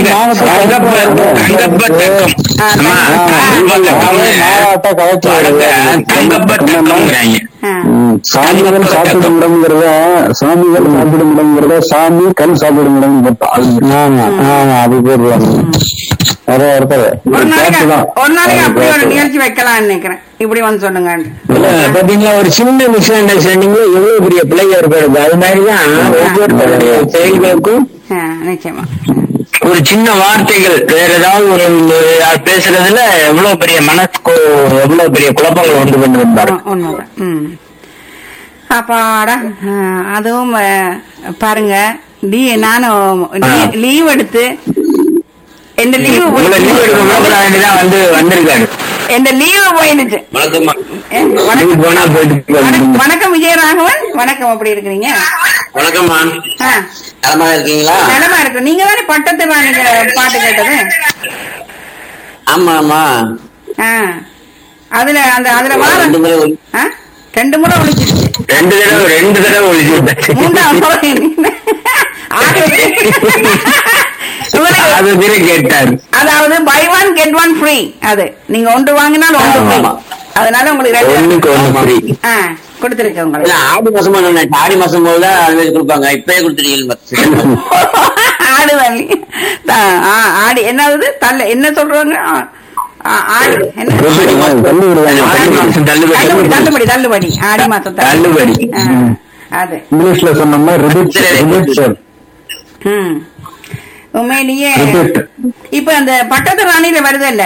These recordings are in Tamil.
தங்கப்ப தக்கம் அம்மா, மாவாட்ட கலச்சி வடக்க தங்கப்ப தக்கம்ங்கிறாங்க ஆ. ம், சாமிகள் சாப்பிடும் இடம்ங்கிறத சாமிகள் சாப்பிடும் இடம்ங்கிறத சாமி கல் சாப்பிடும் இடம் ஆமா ஆமா அது பேர் அதே ஒருத்தர் ஒரு நாளைக்கு கேட்டுதான். ஒரு நாளைக்கு அப்படி ஒரு கேட்டு. நிகழ்ச்சி வைக்கலாம்னு நினைக்கிறேன் இப்படி வந்து சொல்லுங்க இல்ல, பாத்தீங்களா ஒரு சின்ன மிஸ் அண்டர்ஸ்டாண்டிங்ல எவ்வளவு பெரிய பிள்ளைங்க இருக்கிறது அது மாதிரிதான் ஒவ்வொருத்தருடைய செயல்களுக்கும் ஆ, நிச்சயமா ஒரு சின்ன வார்த்தைகள் வேற ஏதாவது ஒரு ஒரு பேசுறதுல எவ்வளவு பெரிய மனசுக்கு எவ்வளவு பெரிய குழப்பங்கள் உண்டு கொண்டு வந்தாரு உ- உண்மைதான் ம் அப்பாடா ஆ, அதுவும் ஆ, பாருங்க லீ நானும் லீவ் எடுத்து எந்த லீவு உங்களை லீவ் எடுக்க வேண்டியதான் வந்து வந்திருக்காரு எந்த லீவு போயிடுச்சு வணக்கம்மா ஏ, லீவ் வணக்கம் போனா போயிட்டு வணக்கம், வணக்கம் விஜயராகவன் வணக்கம் எப்படி இருக்கிறீங்க வணக்கம்மா ஆ, நலமா இருக்கீங்களா நலமா இருக்கு நீங்க தானே பட்டத்து ராணிக்கு பாட்டு கேட்டது ஆமா ஆமா ஆ, அதுல அந்த அதுல வார ரெண்டு முறை ஒலி- ஆ? ரெண்டு முறை ஒழிச்சிருச்சு ரெண்டு தடவை ரெண்டு தடவை ஒழிச்சு விட்டாச்சு. மூன்றாவது முறை ஆறு இவருக்கு அது பேரு கேட்டாரு அதாவது buy one get one free அது நீங்க ஒன்று வாங்கினால் ஒன்று ஃப்ரீ ஆமா. அதனால உங்களுக்கு ரெண்டு ஒண்ணுக்கு ஒண்ணு ஃப்ரீ ஆ கொடுத்துருக்கு இல்ல உங்களுக்கு ஆடி மாசமா நினைச்சேன் ஆடி மாசம் போது தான் அது மாதிரி கொடுப்பாங்க இப்பயே கொடுத்துருக்கீங்க ஆடு வலி ஆடி என்னது தள்ள என்ன சொல்றாங்க ஆ, ஆ, ஆடி என்ன தள்ளி விடுவாங்க ஆடி மாசம் தள்ளுபடி தள்ளுபடி தள்ளுபடி தள்ளுபடி ஆடி மாசம் தள்ளுபடி. ஆ, அது இங்கிலீஷ்ல சொன்னோம்னா ரிபீட் ரிபீட் சொல் ம் உண்மையிலேயே Repeat. இப்ப அந்த பட்டத்து ராணியில வருது இல்ல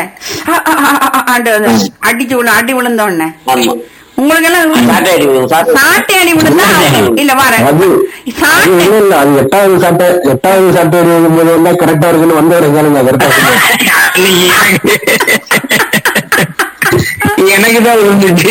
அடிச்சு விழு அடி விழுந்த உடனே ஆமா உங்களுக்கு எல்லாம் சாட்டை அடி விழும், சாட்டை. சாட்டை அடி விழுந்தா இல்ல வர அது அது சாட்டை இல்ல இல்ல அது எட்டாவது சாட்டை எட்டாவது சாட்டை எழுதும் போது எல்லாம் கரெக்டா இருக்குன்னு வந்தவரை கேளுங்க கரெக்டா எனக்கு தான் விழுந்துச்சு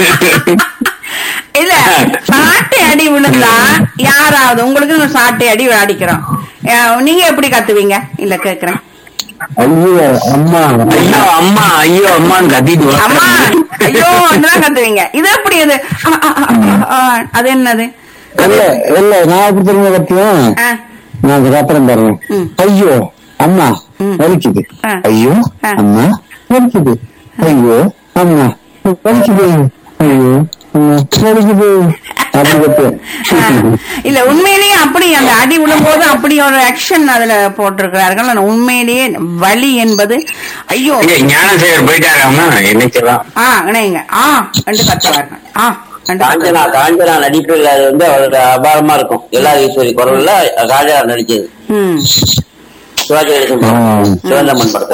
இல்ல சாட்டை அடி விழுந்தா யாராவது உங்களுக்கு ஒரு சாட்டை அடி அடிக்கிறோம் அஹ், நீங்க எப்படி கத்துவீங்க இல்ல கேக்குறேன் ஐயோ அம்மா ஐயோ அம்மா ஐயோ அம்மான்னு கத்திட்டு அம்மா வா. ஐயோ தான் கத்துவீங்க இது எப்படி அது அ, அ, அ, அ, அ, அது என்னது இல்ல இல்ல நான் எப்படி திரும்ப கத்தியும் ஆ, நான் அந்த காத்திரம் பாருங்க ம். ஐயோ அம்மா ம். வலிக்குது ஆ. ஐயோ ஆ. அம்மா வலிக்குது ஐயோ அம்மா வலிக்குது ஐயோ அம்மா வலிக்குது அப்படி கத்துவேன் ஆ. இல்ல உண்மையிலேயே அப்படி அந்த அடி விழும்போது அப்படி ஒரு ஆக்ஷன் அதுல போட்டிருக்கிறார்கள் ஆனா உண்மையிலேயே வலி என்பது ஐயோ இங்க ஞானசேகர் போயிட்டாராமா என்னைக்கெல்லாம் ஆ இணைங்க ஆ என்று கத்துவார்கள் ஆ என்று காஞ்சனா கத்துவார்கள். காஞ்சனா நடிப்பில் அது வந்து அவரோட அபாரமா இருக்கும் எல்லா ஈஸ்வரி குரல்ல ராஜா நடிச்சது ம் சிவாஜி கணேசன் படம். ஆ. சிவந்தம்மன் படத்தை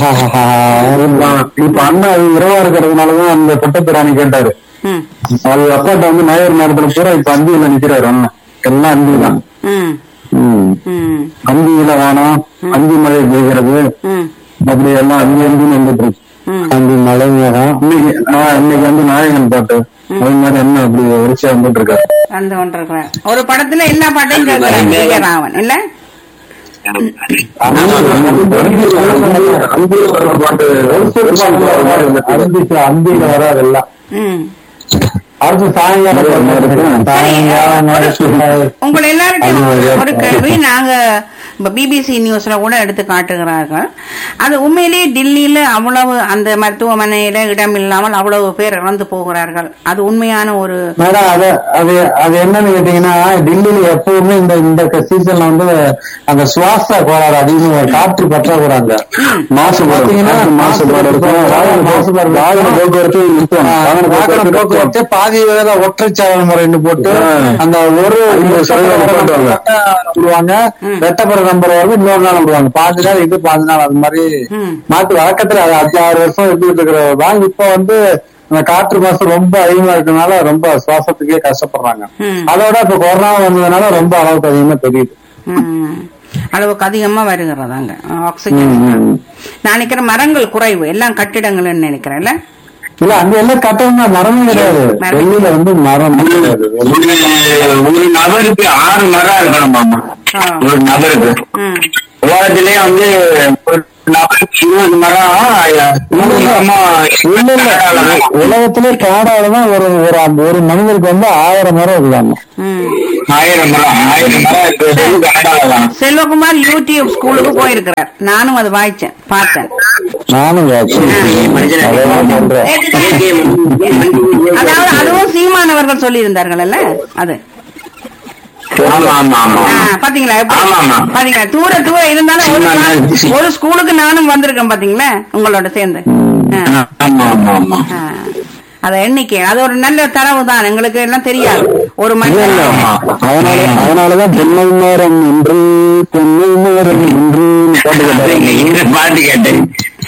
இப்ப- இப்ப அண்ணா அது இரவா இருக்கிறதுனாலதான் அந்த பட்டப்பிராணி கேட்டாரு ம் அது அப்பாட்ட வந்து ஞாயிறு நேரத்துல பூரா இப்ப அந்தியில நிக்கிறாரு அண்ணன் எல்லாம் அந்தி தான் ம் ம். ம் அந்தியில வானம் அந்தி மழை பெய்கிறது ம் அப்படி எல்லாம் அந்தி அந்தி வந்துட்டு இருக்கு ம். அந்தி மழை மேகம் இன்னைக்கு நான் இன்னைக்கு வந்து நாயகன் பாட்டு அது மாதிரி என்ன அப்படி வரிசையா வந்துட்டு இருக்காரு வந்து கொண்டிருக்கிறேன் ஒரு படத்துல எல்லா பாட்டையும் கேட்கிறேன் விஜயராமன் இல்ல அந்தியில வராது எல்லாம் ம் அடுத்து சாயங்காலம் சாயங்காலம் உங்களை எல்லாருக்கும் ஒரு கேள்வி நாங்க பிபிசி நியூஸ்ல கூட எடுத்து காட்டுகிறார்கள் அது உண்மையிலேயே டெல்லியில அவ்வளவு அந்த மருத்துவமனையில இடம் இல்லாமல் அவ்வளவு பேர் இறந்து போகிறார்கள் அது உண்மையான ஒரு மேடம் அது அது அது என்னன்னு கேட்டீங்கன்னா டெல்லியில எப்பவுமே இந்த இந்த சீசன்ல வந்து அந்த சுவாச கோளாறு அதிகமா காற்று பற்றாக்குறை அங்க மாசுபாடு மாசுபாடு இருக்கும் வாகன மாசுபாடு வாகன போக்குவரத்து நிறுத்துவாங்க வாகன போக்குவரத்து பாதி வேலை ஒற்றைச்சாலை முறைன்னு போட்டு அந்த ஒரு விடுவாங்க வெட்டப்பட நம்பர் வந்து இன்னொரு நாள் விடுவாங்க பாஞ்சு நாள் இது பாஞ்சு நாள் அது மாதிரி ம். மாட்டு வழக்கத்துல அது அஞ்சு ஆறு வருஷம் இருந்துட்டு இருக்கிறது தான் இப்ப வந்து இந்த காற்று மாசு ரொம்ப அதிகமா இருக்கனால ரொம்ப சுவாசத்துக்கே கஷ்டப்படுறாங்க ம். அதோட இப்ப கொரோனா வந்ததுனால ரொம்ப அளவுக்கு அதிகமா தெரியுது ம், அளவுக்கு அதிகமா வருகிறதாங்க ஆக்சிஜன் நான் நினைக்கிறேன் மரங்கள் குறைவு எல்லாம் கட்டிடங்கள்னு நினைக்கிறேன்ல இல்ல அங்க எல்லாம் கட்டணம்னா மரமே கிடையாது மரம். டெல்லியில வந்து மரம் கிடையாது ஒரு ஒரு நபருக்கு ஆறு மரம் இருக்கணும் மாமா ஆ. ஒரு நபருக்கு ம் உலகத்திலேயே வந்து ஒரு இருபது மரம் நூறு மரமா இல்ல இல்ல உலகத்திலே காடாலதான் ஒரு ஒரு ஒரு மனிதருக்கு வந்து ஆயிரம் மரம் இருக்காங்க ம். ஆயிரம் மரம் ஆயிரம் மரம் இருக்கிறது கனடால தான் செல்வகுமார் யூடியூப் ஸ்கூலுக்கு போயிருக்கிறார் நானும் அதை வாய்ச்சேன் பார்த்தேன் நானும் வாட்சேன். அதெல்லாம் பண்றேன் அதாவது அதுவும் சீமானவர்கள் சொல்லியிருந்தார்கள் அல்ல அது ஆமா ஆமா ஆமா ஆ, பாத்தீங்களா எப்படி? ஆமா, ஆமா. பாத்தீங்களா தூர தூர இருந்தாலும் ஒரு சீமான் கிளாஸ்- தான் சி- ஒரு ஸ்கூலுக்கு நானும் வந்திருக்கேன் பாத்தீங்களா உங்களோட சேர்ந்து ஆ. ஆமா ஆமா ஆமா ஆ. அத எண்ணிக்கை அது ஒரு நல்ல தரவு தான் எங்களுக்கு எல்லாம் தெரியாது ஒரு இல்ல, மனிதன் இல்ல. அதனால அதனாலதான் தென்னை நேரம் என்று தென்னை நேரம் என்று பாட்டு கேட்டாரு. இந்த பாட்டு கேட்டேன்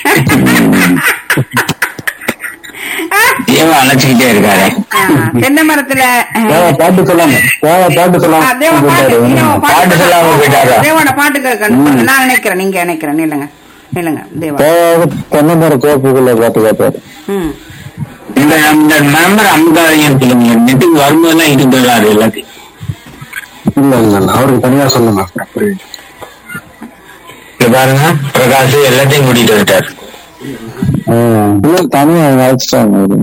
ஏவா அழைச்சிக்கிட்டே இருக்காரு ஆ, தென்னை மரத்துல ஆ, தேவா பாட்டு சொல்லாம தேவா பாட்டு ஆ, சொல்லாம தேவ பாட்டு தேவ பாட்டு சொல்லாம போயிட்டாரா? தேவோட பாட்டு கேட்கணும் நான் நினைக்கிறேன் நீங்க நினைக்கிறேன் இல்லைங்க இல்லைங்க தேவா தேவா தென்னை மர தோப்புக்குள்ள பாட்டு கேட்டாரு ம் இந்த இந்த நம்பர் அமுதாதையும் சொல்லுங்க நெட்டுக்கு வரும்போதெல்லாம் இருந்ததாரு எல்லாத்தையும் இல்ல இல்ல இல்ல அவருக்கு தனியா சொல்லுங்க இங்க பாருங்க பிரகாஷ் எல்லாத்தையும் கூட்டிட்டு வந்துட்டாரு ஆ, இல்ல தனியா அழைச்சிட்டாங்க அவரு.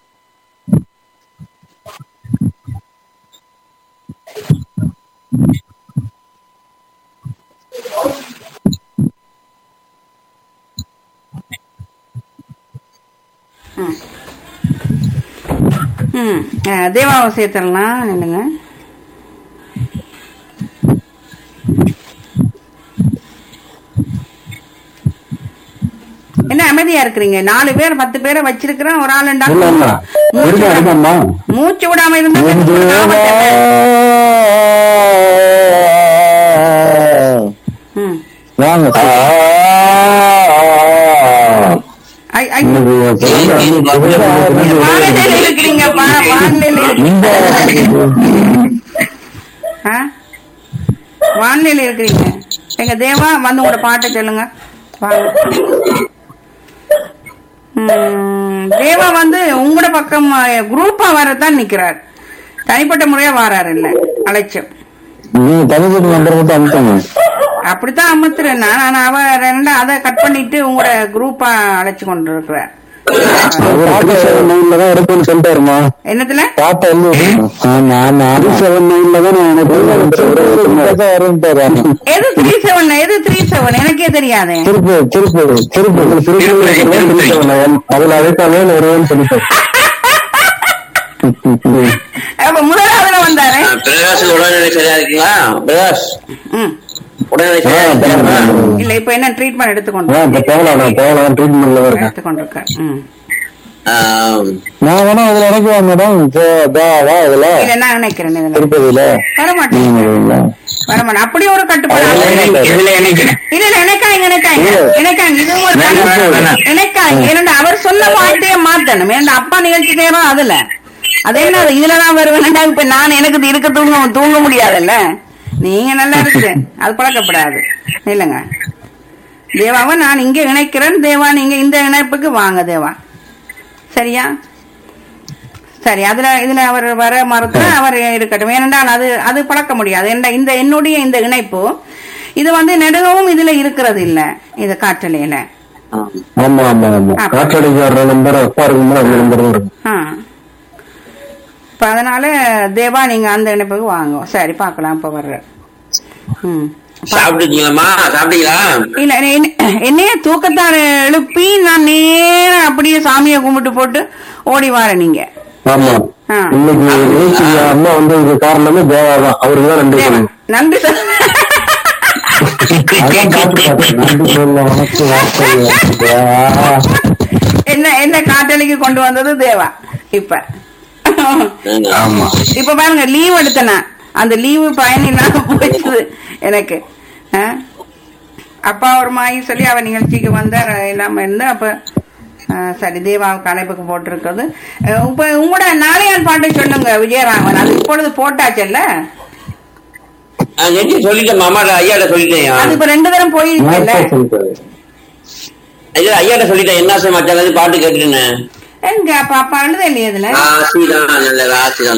ம் ஆ, தேவாவை சேர்த்துடலாம் இல்லைங்க என்ன அமைதியா இருக்கிறீங்க நாலு பேர் பத்து பேரை வச்சிருக்கிறேன் ஒரு ஆள் இல்ல இல்ல இருக்கா இருக்காம்மா மூச்சு விடாம இருந்தா என் தேவா. ம். வாங்க ஐ- ஐ- இன்னைக்கு வானிலையில இருக்கிறீங்க வா- வானிலையில இந்த ஆ? வானிலையில இருக்கிறீங்க எங்க தேவா வந்து உங்களோட பாட்டை சொல்லுங்க வாங்க ம், தேவா வந்து உங்களோட பக்கம் குரூப்பா வரத்தான் நிக்கிறார் தனிப்பட்ட முறையா வாராரு இல்ல அழைச்சம் நீ தனிப்பட்ட நம்பர் மட்டும் அனுப்புங்க அப்படித்தான் அமுத்துறேன் நான் ஆனா அவ ரெண்டா அதை கட் பண்ணிட்டு உங்களோட குரூப்பா அழைச்சு கொண்டு இருக்கிறார் அவர் செவன் நைன்ல தான் இருக்கும்னு சொல்லிட்டாருமா என்னத்துல பாட்டை எழுதி ஆமா ஆமா அது செவன் நைன்ல தான் நான் எனக்கு வரும்ட்டாரு எது த்ரீ செவன் எது த்ரீ செவன் எனக்கே தெரியாதே திருப்பூர் திருப்பூர் திருப்பூர் திருப்பூர் அதுல அழைத்தாலே வருவேன்னு சொல்லிட்டாரு அப்ப முதலாவதுல வந்தாரு பிரகாஷ் உடல்நிலை சரியா இருக்கீங்களா பிரகாஷ் ம். உடல்நிலை சரியா இருக்கீங்களா இல்ல இப்ப என்ன ட்ரீட்மெண்ட் எடுத்துக்கொண்டு ஆ, இப்ப தேவலாம் நான் தேவலாம் ட்ரீட்மெண்ட்ல தான் இருக்கேன் எடுத்துக்கொண்டிருக்கேன் ம். ஆம். நான் வேணா இதுல இறக்குவா மேடம் வா இதுல இல்ல நான் நினைக்கிறேன் இதுல திருப்பதியில வரமாட்டேன் நீங்க வரீங்களா? வரமாட்டேன் அப்படி ஒரு கட்டுப்பாடு அதுல இல்ல இதுல நினைக்கிறேன் இல்ல நினைக்காங்க நினைக்காங்க நினைக்காங்க இது ஒரு வேணாம், கட்டுப்பாடு. வேணாம். நினைக்காங்க ஏன்னா அவர் சொன்ன வார்த்தையை மாத்தணும் ஏன்னா அப்பா நிகழ்ச்சி நேரம் அதுல அது என்ன அது இதுலதான் வருவேன்டா இப்ப நான் எனக்கு இது இருக்க தூங்க தூங்க முடியாதுல்ல நீங்க நல்லா இருக்கு அது பழக்கப்படாது இல்லைங்க தேவாவை நான் இங்க இணைக்கிறேன் தேவா நீங்க இந்த இணைப்புக்கு வாங்க தேவா சரியா சரி அதுல இதுல அவர் வர மறுத்தா அவர் இருக்கட்டும் ஏனென்றால் அது அது பழக்க முடியாது ஏன்டா இந்த என்னுடைய இந்த இணைப்பு இது வந்து நெடுகவும் இதுல இருக்கிறது இல்ல இது காற்றலையில ஆமா ஆமா ஆமா ஆ. காற்றடைக்கு வர்ற நம்பர் அப்பா இருக்கும்போது அந்த நம்பர் தான் இருக்கும் ஆ. இப்ப அதனால தேவா நீங்க அந்த இணைப்புக்கு வாங்க சரி பார்க்கலாம் இப்ப வர்ற ம் சாப்பிட்டுருக்கீங்களாம்மா சாப்பிட்டீங்களா இல்ல என்ன- என்னைய தூக்கத்தார எழுப்பி நான் நேரா அப்படியே சாமியை கும்பிட்டு போட்டு ஓடி வாரேன் நீங்க ஆமா ஆ. இன்னைக்கு நிகழ்ச்சிக்கு அம்மா வந்ததுக்கு காரணமே தேவா தான் அவருக்கு தான் நன்றி தேவா, சொல்லணும் நன்றி சார் அதான் பாட்டு பாட்டு நன்றி சொல்ல உனக்கு வார்த்தை இல்லை. தேவா. என்ன என்ன காட்டலிக்கு கொண்டு வந்தது தேவா இப்ப ஆமா இப்ப பாருங்க லீவ் எடுத்தனா அந்த லீவு பயன் இல்லாம போயிடுது எனக்கு ஆ? அப்பா ஒரு மாயி சொல்லி அவ நிகழ்ச்சிக்கு வந்தார் இல்லாம இருந்து அப்ப ஆ, சரி தேவாவுக்கு அழைப்புக்கு போட்டிருக்கிறது அஹ், இப்ப உங்களோட நாளையான் பாட்டை சொல்லுங்க விஜயராமன் அது இப்பொழுது போட்டாச்சல்ல நெட்டி சொல்லிட்டேன் மாமாட்ட ஐயாட்ட சொல்லிட்டேன் அது இப்ப ரெண்டு தரம் போயிருக்கல நான் சொல்லிட்டாரு ஐயா ஐயாட்ட சொல்லிட்டேன் என்ன சார் மச்சான் பாட்டு கேட்டுட்டேன் எங்க அப்ப அப்பா அழுத இல்லையா இதுல ஆசிதான் நல்ல ஆசிதான்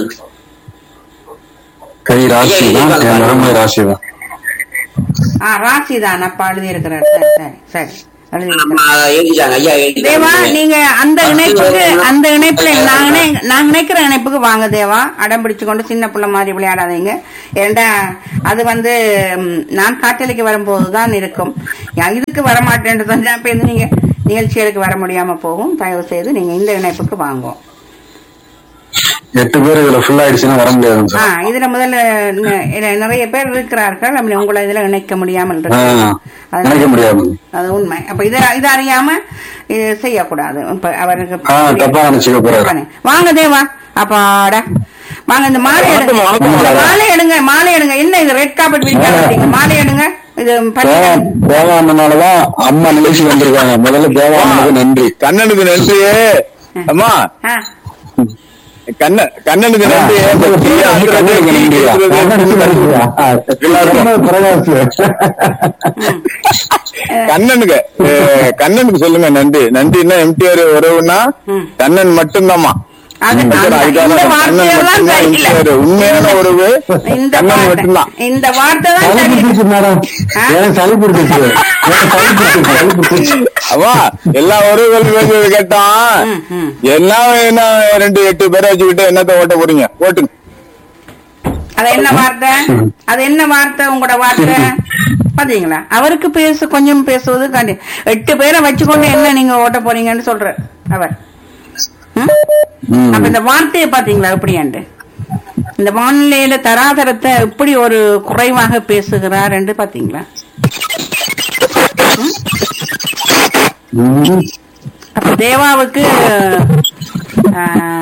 கை ராசி தான் என் மரமை ராசி தான் ஆ ராசி தான் அப்பா எழுதி இருக்கிறார் சரி சரி சரி எழுதியிருக்கிறார். ஆமா, எழுதிட்டாங்க ஐயா தேவா எழுதிட்டாங்க நீங்க அந்த இணைப்புக்கு அந்த இணைப்புல நான் இணை- நான் நினைக்கிற இணைப்புக்கு வாங்க தேவா அடம் பிடிச்சு கொண்டு சின்ன புள்ள மாதிரி விளையாடாதீங்க ஏண்டா அது வந்து ம், நான் காட்டலைக்கு வரும்போதுதான் இருக்கும் யா- இதுக்கு வரமாட்டேன்னு சொன்னா இப்ப இந்த நீங்க நிகழ்ச்சிகளுக்கு வர முடியாம போகும் தயவு செய்து நீங்க இந்த இணைப்புக்கு வாங்குவோம் எட்டு பேர் இதுல ஃபுல் ஆயிடுச்சுன்னா வர முடியாதுங்க ஆ சார் இதுல முதல்ல ந- இதுல நிறைய பேர் இருக்கிறார்கள் அப்படி உங்களை இதுல இணைக்க முடியாமல் ஆ, இருக்கு நினைக்க முடியாது அது உண்மை அப்ப இத இது அறியாம இது செய்யக்கூடாது இப்ப அவருக்கு ஆ, தப்பா நினைச்சுக்க போறாரு. வாங்க தேவா அப்பாடா வாங்க இந்த மாலை எடுங்க வணக்கம், இந்த வணக்கம். மாலை எடுங்க மாலை எடுங்க என்ன இது ரெட் கார்பெட் விரிக்காம மாலை எடுங்க இது பண்ணி தேவாண்ணனாலதான் அம்மா நிகழ்ச்சி வந்திருக்காங்க முதல்ல தேவாண்ணனுக்கு நன்றி கண்ணனுக்கு நன்றி அம்மா ஆ, கண்ண கண்ணனுக்கு நன்றி இந்த தீய ஆக்குறது, தீ கேட்கிறது. கண்ணனுக்கு அஹ், கண்ணனுக்கு சொல்லுங்க நன்றி நன்றின்னா எம்டிஆர் உறவுன்னா ம். கண்ணன் மட்டும்தாம்மா அது அந்த- அதுக்காக இந்த கண்ணன் வார்த்தையெல்லாம் மட்டும்தான் சரியில்லை. MTR. உண்மையான உறவு இந்த கண்ணன் வார்த்தை மட்டும்தான் இந்த வார்த்தை தான் சளி சரி பிடிச்சிச்சு மேடம் ஆ? எனக்கு சளி பிடிச்சிச்சு எனக்கு சளி பிடிச்சிச்சு சளி பிடிச்சிச்சு அவா எல்லா உறவுகளும் பேசுறது கேட்டான் ம், ம். எல்லாம் என்ன ரெண்டு எட்டு பேரை வச்சுக்கிட்டு என்னத்த ஓட்ட போறீங்க ஓட்டுங்க அது என்ன வார்த்தை அது என்ன வார்த்தை உங்களோட வார்த்தை பாத்தீங்களா அவருக்கு பேச கொஞ்சம் பேசுவது கண்டி எட்டு பேரை வச்சுக்கொண்டு என்ன நீங்க ஓட்ட போறீங்கன்னு சொல்ற அவர் ம்? ம். அப்ப இந்த வார்த்தையை பாத்தீங்களா எப்படியாண்டு இந்த வானிலையில தராதரத்தை எப்படி ஒரு குறைவாக பேசுகிறார் என்று பாத்தீங்களா ம். அப்ப தேவாவுக்கு ஆ,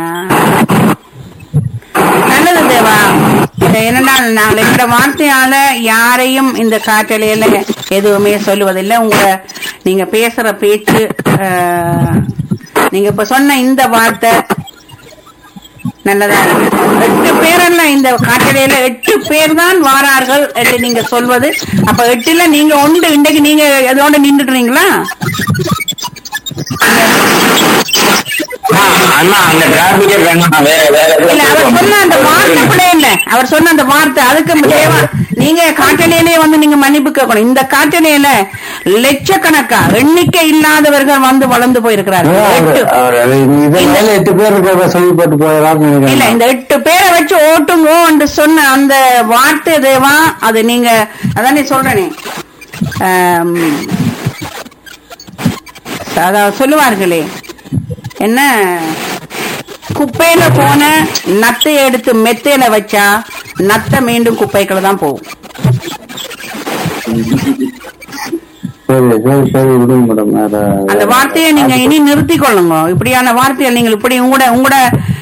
நல்லது தேவா இது என்னன்னா நாங்கள் எங்களோட வார்த்தையால யாரையும் இந்த காற்றலையில எதுவுமே சொல்லுவதில்லை உங்களை நீங்க பேசுற பேச்சு ஆ, நீங்க இப்ப சொன்ன இந்த வார்த்தை நல்லதா இருக்கு. எட்டு பேரல்ல இந்த காற்றலையில எட்டு பேர் தான் வாரார்கள் என்று நீங்க சொல்வது அப்ப எட்டுல நீங்க ஒன்று இன்றைக்கு நீங்க எதோட நின்றுடுறீங்களா ஆ, அண்ணா அந்த டிராபிக்கே வேணாம் வேற வேற இல்ல அவர் சொன்ன அந்த வார்த்தை கூட இல்ல அவர் சொன்ன அந்த வார்த்தை அதுக்கு தேவா நீங்க காட்டலையிலே வந்து நீங்க மன்னிப்பு கேட்கணும் இந்த காட்டலையில லட்சக்கணக்கா எண்ணிக்கை இல்லாதவர்கள் வந்து வளர்ந்து போயிருக்கிறார்கள் எட்டு அவர் இது மேல எட்டு பேர் இருக்கிறத சொல்லிப்பட்டு போயலாம்னு இல்ல நினைக்கிறேன் இந்த எட்டு பேரை வச்சு ஓட்டுங்க என்று சொன்ன அந்த வார்த்தை தேவா அது நீங்க அதானே சொல்றேனே ஆம், அதாவது சொல்லுவார்களே என்ன குப்பையில போன நத்தை எடுத்து மெத்தையில வச்சா நத்தை மீண்டும் குப்பைக்குள்ள தான் போகும் சரி சரி சரி விடுங்க மேடம் அத அந்த வார்த்தையை நீங்க இனி நிறுத்திக் கொள்ளுங்க இப்படியான வார்த்தையை நீங்கள் இப்படி உங்களோட உங்களோட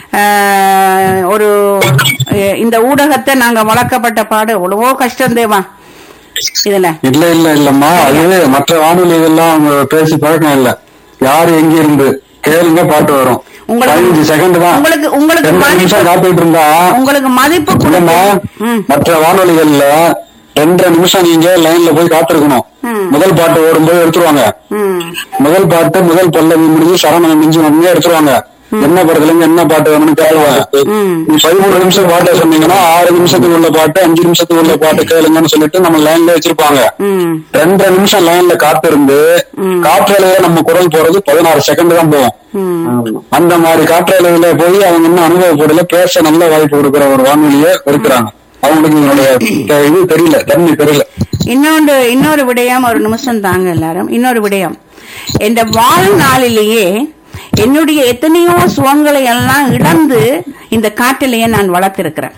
ஆஹ், ஒரு அஹ், இந்த ஊடகத்தை நாங்க வளர்க்கப்பட்ட பாடு எவ்வளவோ கஷ்டம் தேவா இதுல இல்ல இல்ல இல்லம்மா அது மற்ற வானொலி இதெல்லாம் அவங்க பேசி பழக்கம் இல்ல யாரு எங்க இருந்து கேளுங்க பாட்டு வரும் உங்களுக்கு- பதினஞ்சு செகண்ட் தான் உங்களுக்கு உங்களுக்கு ரெண்டு மதிப்பு- நிமிஷம் காத்துட்டு இருந்தா உங்களுக்கு மதிப்பு இல்லம்மா கொடுக்க ம் மற்ற வானொலிகள்ல ரெண்டரை நிமிஷம் நீங்க லைன்ல போய் காத்திருக்கணும் ம். முதல் பாட்டு ஓடும்போது எடுத்துருவாங்க ம் முதல் பாட்டு முதல் பல்லவி முடிஞ்சு சரவணம் மிஞ்சி வந்து எடுத்துருவாங்க என்ன படத்துல இருந்து என்ன பாட்டு வேணும்னு கேளுவாங்க ம். நீ பதிமூணு நிமிஷம் பாட்டை சொன்னீங்கன்னா ஆறு நிமிஷத்துக்கு உள்ள பாட்டு அஞ்சு நிமிஷத்துக்கு உள்ள பாட்டு கேளுங்கன்னு சொல்லிட்டு நம்ம லைன்ல வச்சிருப்பாங்க ம் ரெண்டரை நிமிஷம் லைன்ல காத்திருந்து காற்றலையில நம்ம குரல் போறது பதினாறு செகண்ட் தான் போகும் ம் அந்த மாதிரி காற்றலையில போய் அவங்க இன்னும் அனுபவப்படல பேச நல்ல வாய்ப்பு கொடுக்குற ஒரு வானொலியை இருக்கிறாங்க அவங்களுக்கு இதனுடைய த- இது தெரியல தன்மை தெரியல இன்னொன்று இன்னொரு விடயம் ஒரு நிமிஷம் தாங்க எல்லாரும் இன்னொரு விடயம் இந்த வாழ்நாளிலேயே என்னுடைய எத்தனையோ சுகங்களை எல்லாம் இழந்து இந்த காட்டிலேயே நான் வளர்த்திருக்கிறேன்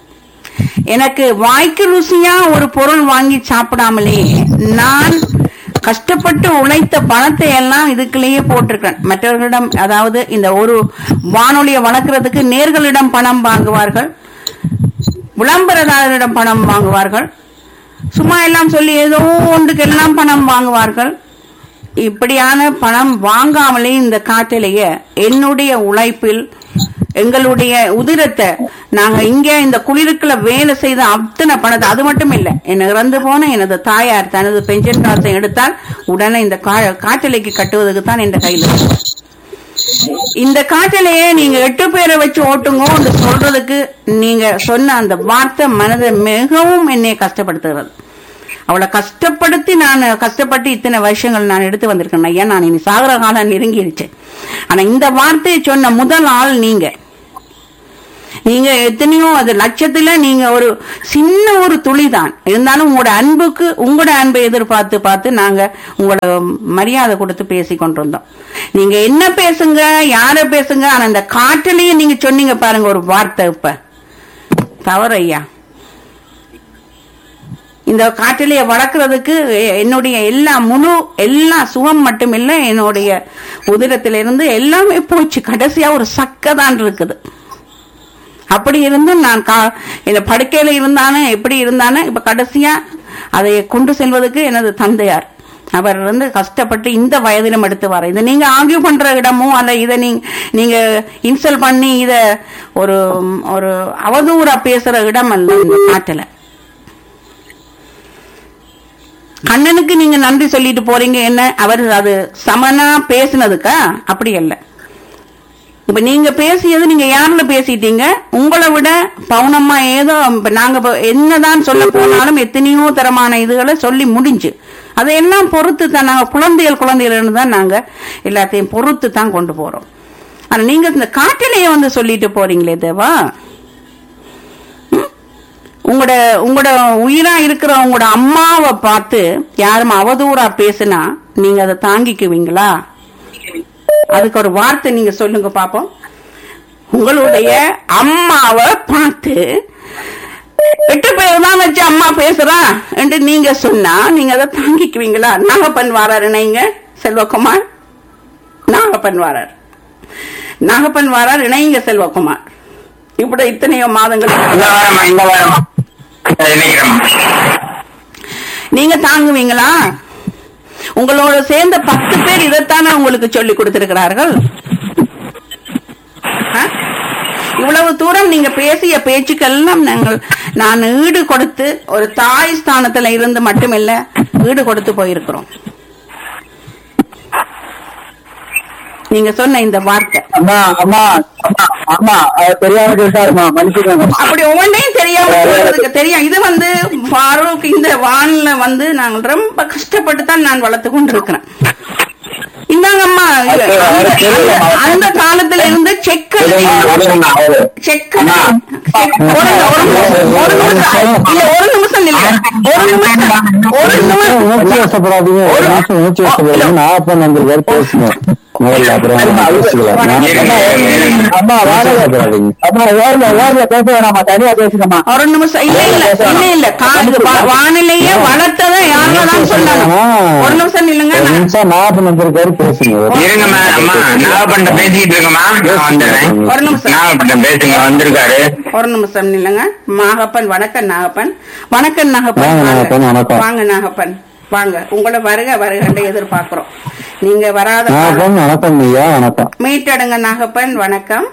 எனக்கு வாய்க்கு ருசியா ஒரு பொருள் வாங்கி சாப்பிடாமலே நான் கஷ்டப்பட்டு உழைத்த பணத்தை எல்லாம் இதுக்குள்ளேயே போட்டிருக்கேன் மற்றவர்களிடம் அதாவது இந்த ஒரு வானொலியை வளர்க்கறதுக்கு நேர்களிடம் பணம் வாங்குவார்கள் விளம்பரதாரரிடம் பணம் வாங்குவார்கள் சும்மா எல்லாம் சொல்லி ஏதோ ஒன்றுக்கு எல்லாம் பணம் வாங்குவார்கள் இப்படியான பணம் வாங்காமலே இந்த காட்டிலேயே என்னுடைய உழைப்பில் எங்களுடைய உதிரத்தை நாங்க இங்க இந்த குளிருக்குள்ள வேலை செய்த அத்தனை பணத்தை அது மட்டும் இல்ல என்ன இறந்து போன எனது தாயார் தனது பென்ஷன் காசை எடுத்தால் உடனே இந்த கா- காட்டிலைக்கு கட்டுவதற்கு தான் என் கையில் இருக்கு. இந்த காட்டிலேயே நீங்க எட்டு பேரை வச்சு ஓட்டுங்கன்னு சொல்றதுக்கு நீங்க சொன்ன அந்த வார்த்தை மனதை மிகவும் என்னை கஷ்டப்படுத்துகிறது அவளை கஷ்டப்படுத்தி நான் கஷ்டப்பட்டு இத்தனை வருஷங்கள் நான் எடுத்து வந்திருக்கேன் ஐயா நான் இனி சாகர காலம் நெருங்கிருச்சு ஆனா இந்த வார்த்தையை சொன்ன முதல் ஆள் நீங்க நீங்க எத்தனையோ அது லட்சத்துல நீங்க ஒரு சின்ன ஒரு துளி தான் இருந்தாலும் உங்களோட அன்புக்கு உங்களோட அன்பை எதிர்பார்த்து பார்த்து நாங்க உங்களோட மரியாதை கொடுத்து பேசி கொண்டிருந்தோம் நீங்க என்ன பேசுங்க யார பேசுங்க ஆனா அந்த காட்டிலேயே நீங்க சொன்னீங்க பாருங்க ஒரு வார்த்தை இப்ப தவறு ஐயா இந்த காட்டிலேயே வளர்க்கறதுக்கு எ- என்னுடைய எல்லா முழு எல்லா சுகம் மட்டுமில்ல என்னுடைய உதிரத்திலிருந்து எல்லாமே போச்சு கடைசியா ஒரு சக்கை தான் இருக்குது அப்படி இருந்தும் நான் கா இந்த படுக்கையில இருந்தானே எப்படி இருந்தானே இப்ப கடைசியா அதை கொண்டு செல்வதற்கு எனது தந்தையார் அவர் வந்து கஷ்டப்பட்டு இந்த வயதிலும் எடுத்து வர இதை நீங்க ஆர்கியூ பண்ற இடமோ அல்ல இதை நீங்க நீங்க இன்சல் பண்ணி இத ஒரு ஒரு அவதூறா பேசுற இடம் அல்ல இந்த நாட்டுல கண்ணனுக்கு நீங்க நன்றி சொல்லிட்டு போறீங்க என்ன அவர் அது சமனா பேசினதுக்கா அப்படி அல்ல இப்ப நீங்க பேசியது நீங்க யாருல பேசிட்டீங்க உங்களை விட பவுனம்மா ஏதோ இப்ப நாங்க இப்ப என்னதான் சொல்ல போனாலும் எத்தனையோ தரமான இதுகளை சொல்லி முடிஞ்சு அதையெல்லாம் பொறுத்து தான் நாங்க குழந்தைகள் குழந்தைகள்னு தான் நாங்க எல்லாத்தையும் பொறுத்து தான் கொண்டு போறோம் ஆனா நீங்க இந்த காட்டிலேயே வந்து சொல்லிட்டு போறீங்களே தேவா ம்? உங்களோட உங்களோட உயிரா இருக்கிற உங்களோட அம்மாவை பார்த்து யாரும் அவதூறா பேசுனா நீங்க அதை தாங்கிக்குவீங்களா அதுக்கு ஒரு வார்த்தை நீங்க சொல்லுங்க பாப்போம் உங்களுடைய அம்மாவை பார்த்து எட்டு பேர் தான் வச்சு அம்மா பேசுறா என்று நீங்க சொன்னா நீங்க அதை தாங்கிக்குவீங்களா நாகப்பன் வாராரு இணைங்க செல்வகுமார் நாகப்பன் வாரார் நாகப்பன் வாரார் இணைங்க செல்வகுமார் இப்படி இத்தனையோ மாதங்கள் இந்த வாரமா இந்த வாரமா நினைக்கிறேன் நீங்க தாங்குவீங்களா உங்களோட சேர்ந்த பத்து பேர் இதைத்தானே உங்களுக்கு சொல்லி கொடுத்திருக்கிறார்கள் ஆ? இவ்வளவு தூரம் நீங்க பேசிய பேச்சுக்கெல்லாம் நாங்கள் நான் ஈடு கொடுத்து ஒரு தாய் ஸ்தானத்துல இருந்து மட்டுமில்ல ஈடு கொடுத்து போயிருக்கிறோம் நீங்க சொன்ன இந்த வார்த்தை அம்மா அம்மா அம்மா அம்மா அது தெரியாம கேட்டாருமா மன்னிச்சுக்கோங்க அப்படி ஒவ்வொன்றையும் தெரியாம சொல்றதுக்கு தெரியும் இது வந்து ஃபாரூக் இந்த வான்ல வந்து நாங்கள் ரொம்ப கஷ்டப்பட்டு தான் நான் வளர்த்து கொண்டு இருக்கிறேன் இந்தாங்கம்மா இது, அந்த- அந்த- அந்த காலத்துல இருந்து செக்கல் செக்கல் ஒரு ஒரு நிமிஷம், ஒரு நிமிஷம் இல்ல ஒரு நிமிஷம் இல்ல ஒரு நிமிஷம் ஒரு நிமிஷம் உணர்ச்சி வசப்படாதீங்க ஒரு நிமிஷம் உணர்ச்சி வசப்படாதீங்க நாகப்பன் வந்திருக்காரு பேசுங்க முதல்ல அப்புறம் பேசிக்கலாம் அம்மா வாடகைப்படாதீங்க அம்மா வேர்ல வேர்ல பேச வேணாமா தனியா பேசுங்கம்மா ஒரு நிமிஷம் இல்ல இல்ல இல்ல இல்ல காது வா- வானிலையே வளர்த்ததை யாரும் தான் சொன்னாங்க ஒரு நிமிஷம் இல்லைங்க ஒரு நான் நிமிஷம் நாகப்பன் வந்திருக்காரு பேசுங்க இருங்கம்மா அம்மா நாகப்பண்ட பேசிக்கிட்டு இருக்கம்மா நான் வந்துடுறேன் ஒரு நிமிஷம் நாகப்பண்ட பேசுங்க வந்திருக்காரு ஒரு நிமிஷம் இல்லைங்க நாகப்பன் வணக்கம் நாகப்பன் வணக்கம் நாகப்பன் வாங்க, வாங்க. நாகப்பன், வணக்கம். வாங்க நாகப்பன் வாங்க உங்களை வருக வருகன்னு எதிர்பார்க்கிறோம் நீங்க வராத நாகப்பன் வணக்கம் ஐயா வணக்கம் மீட்டடுங்க நாகப்பன் வணக்கம்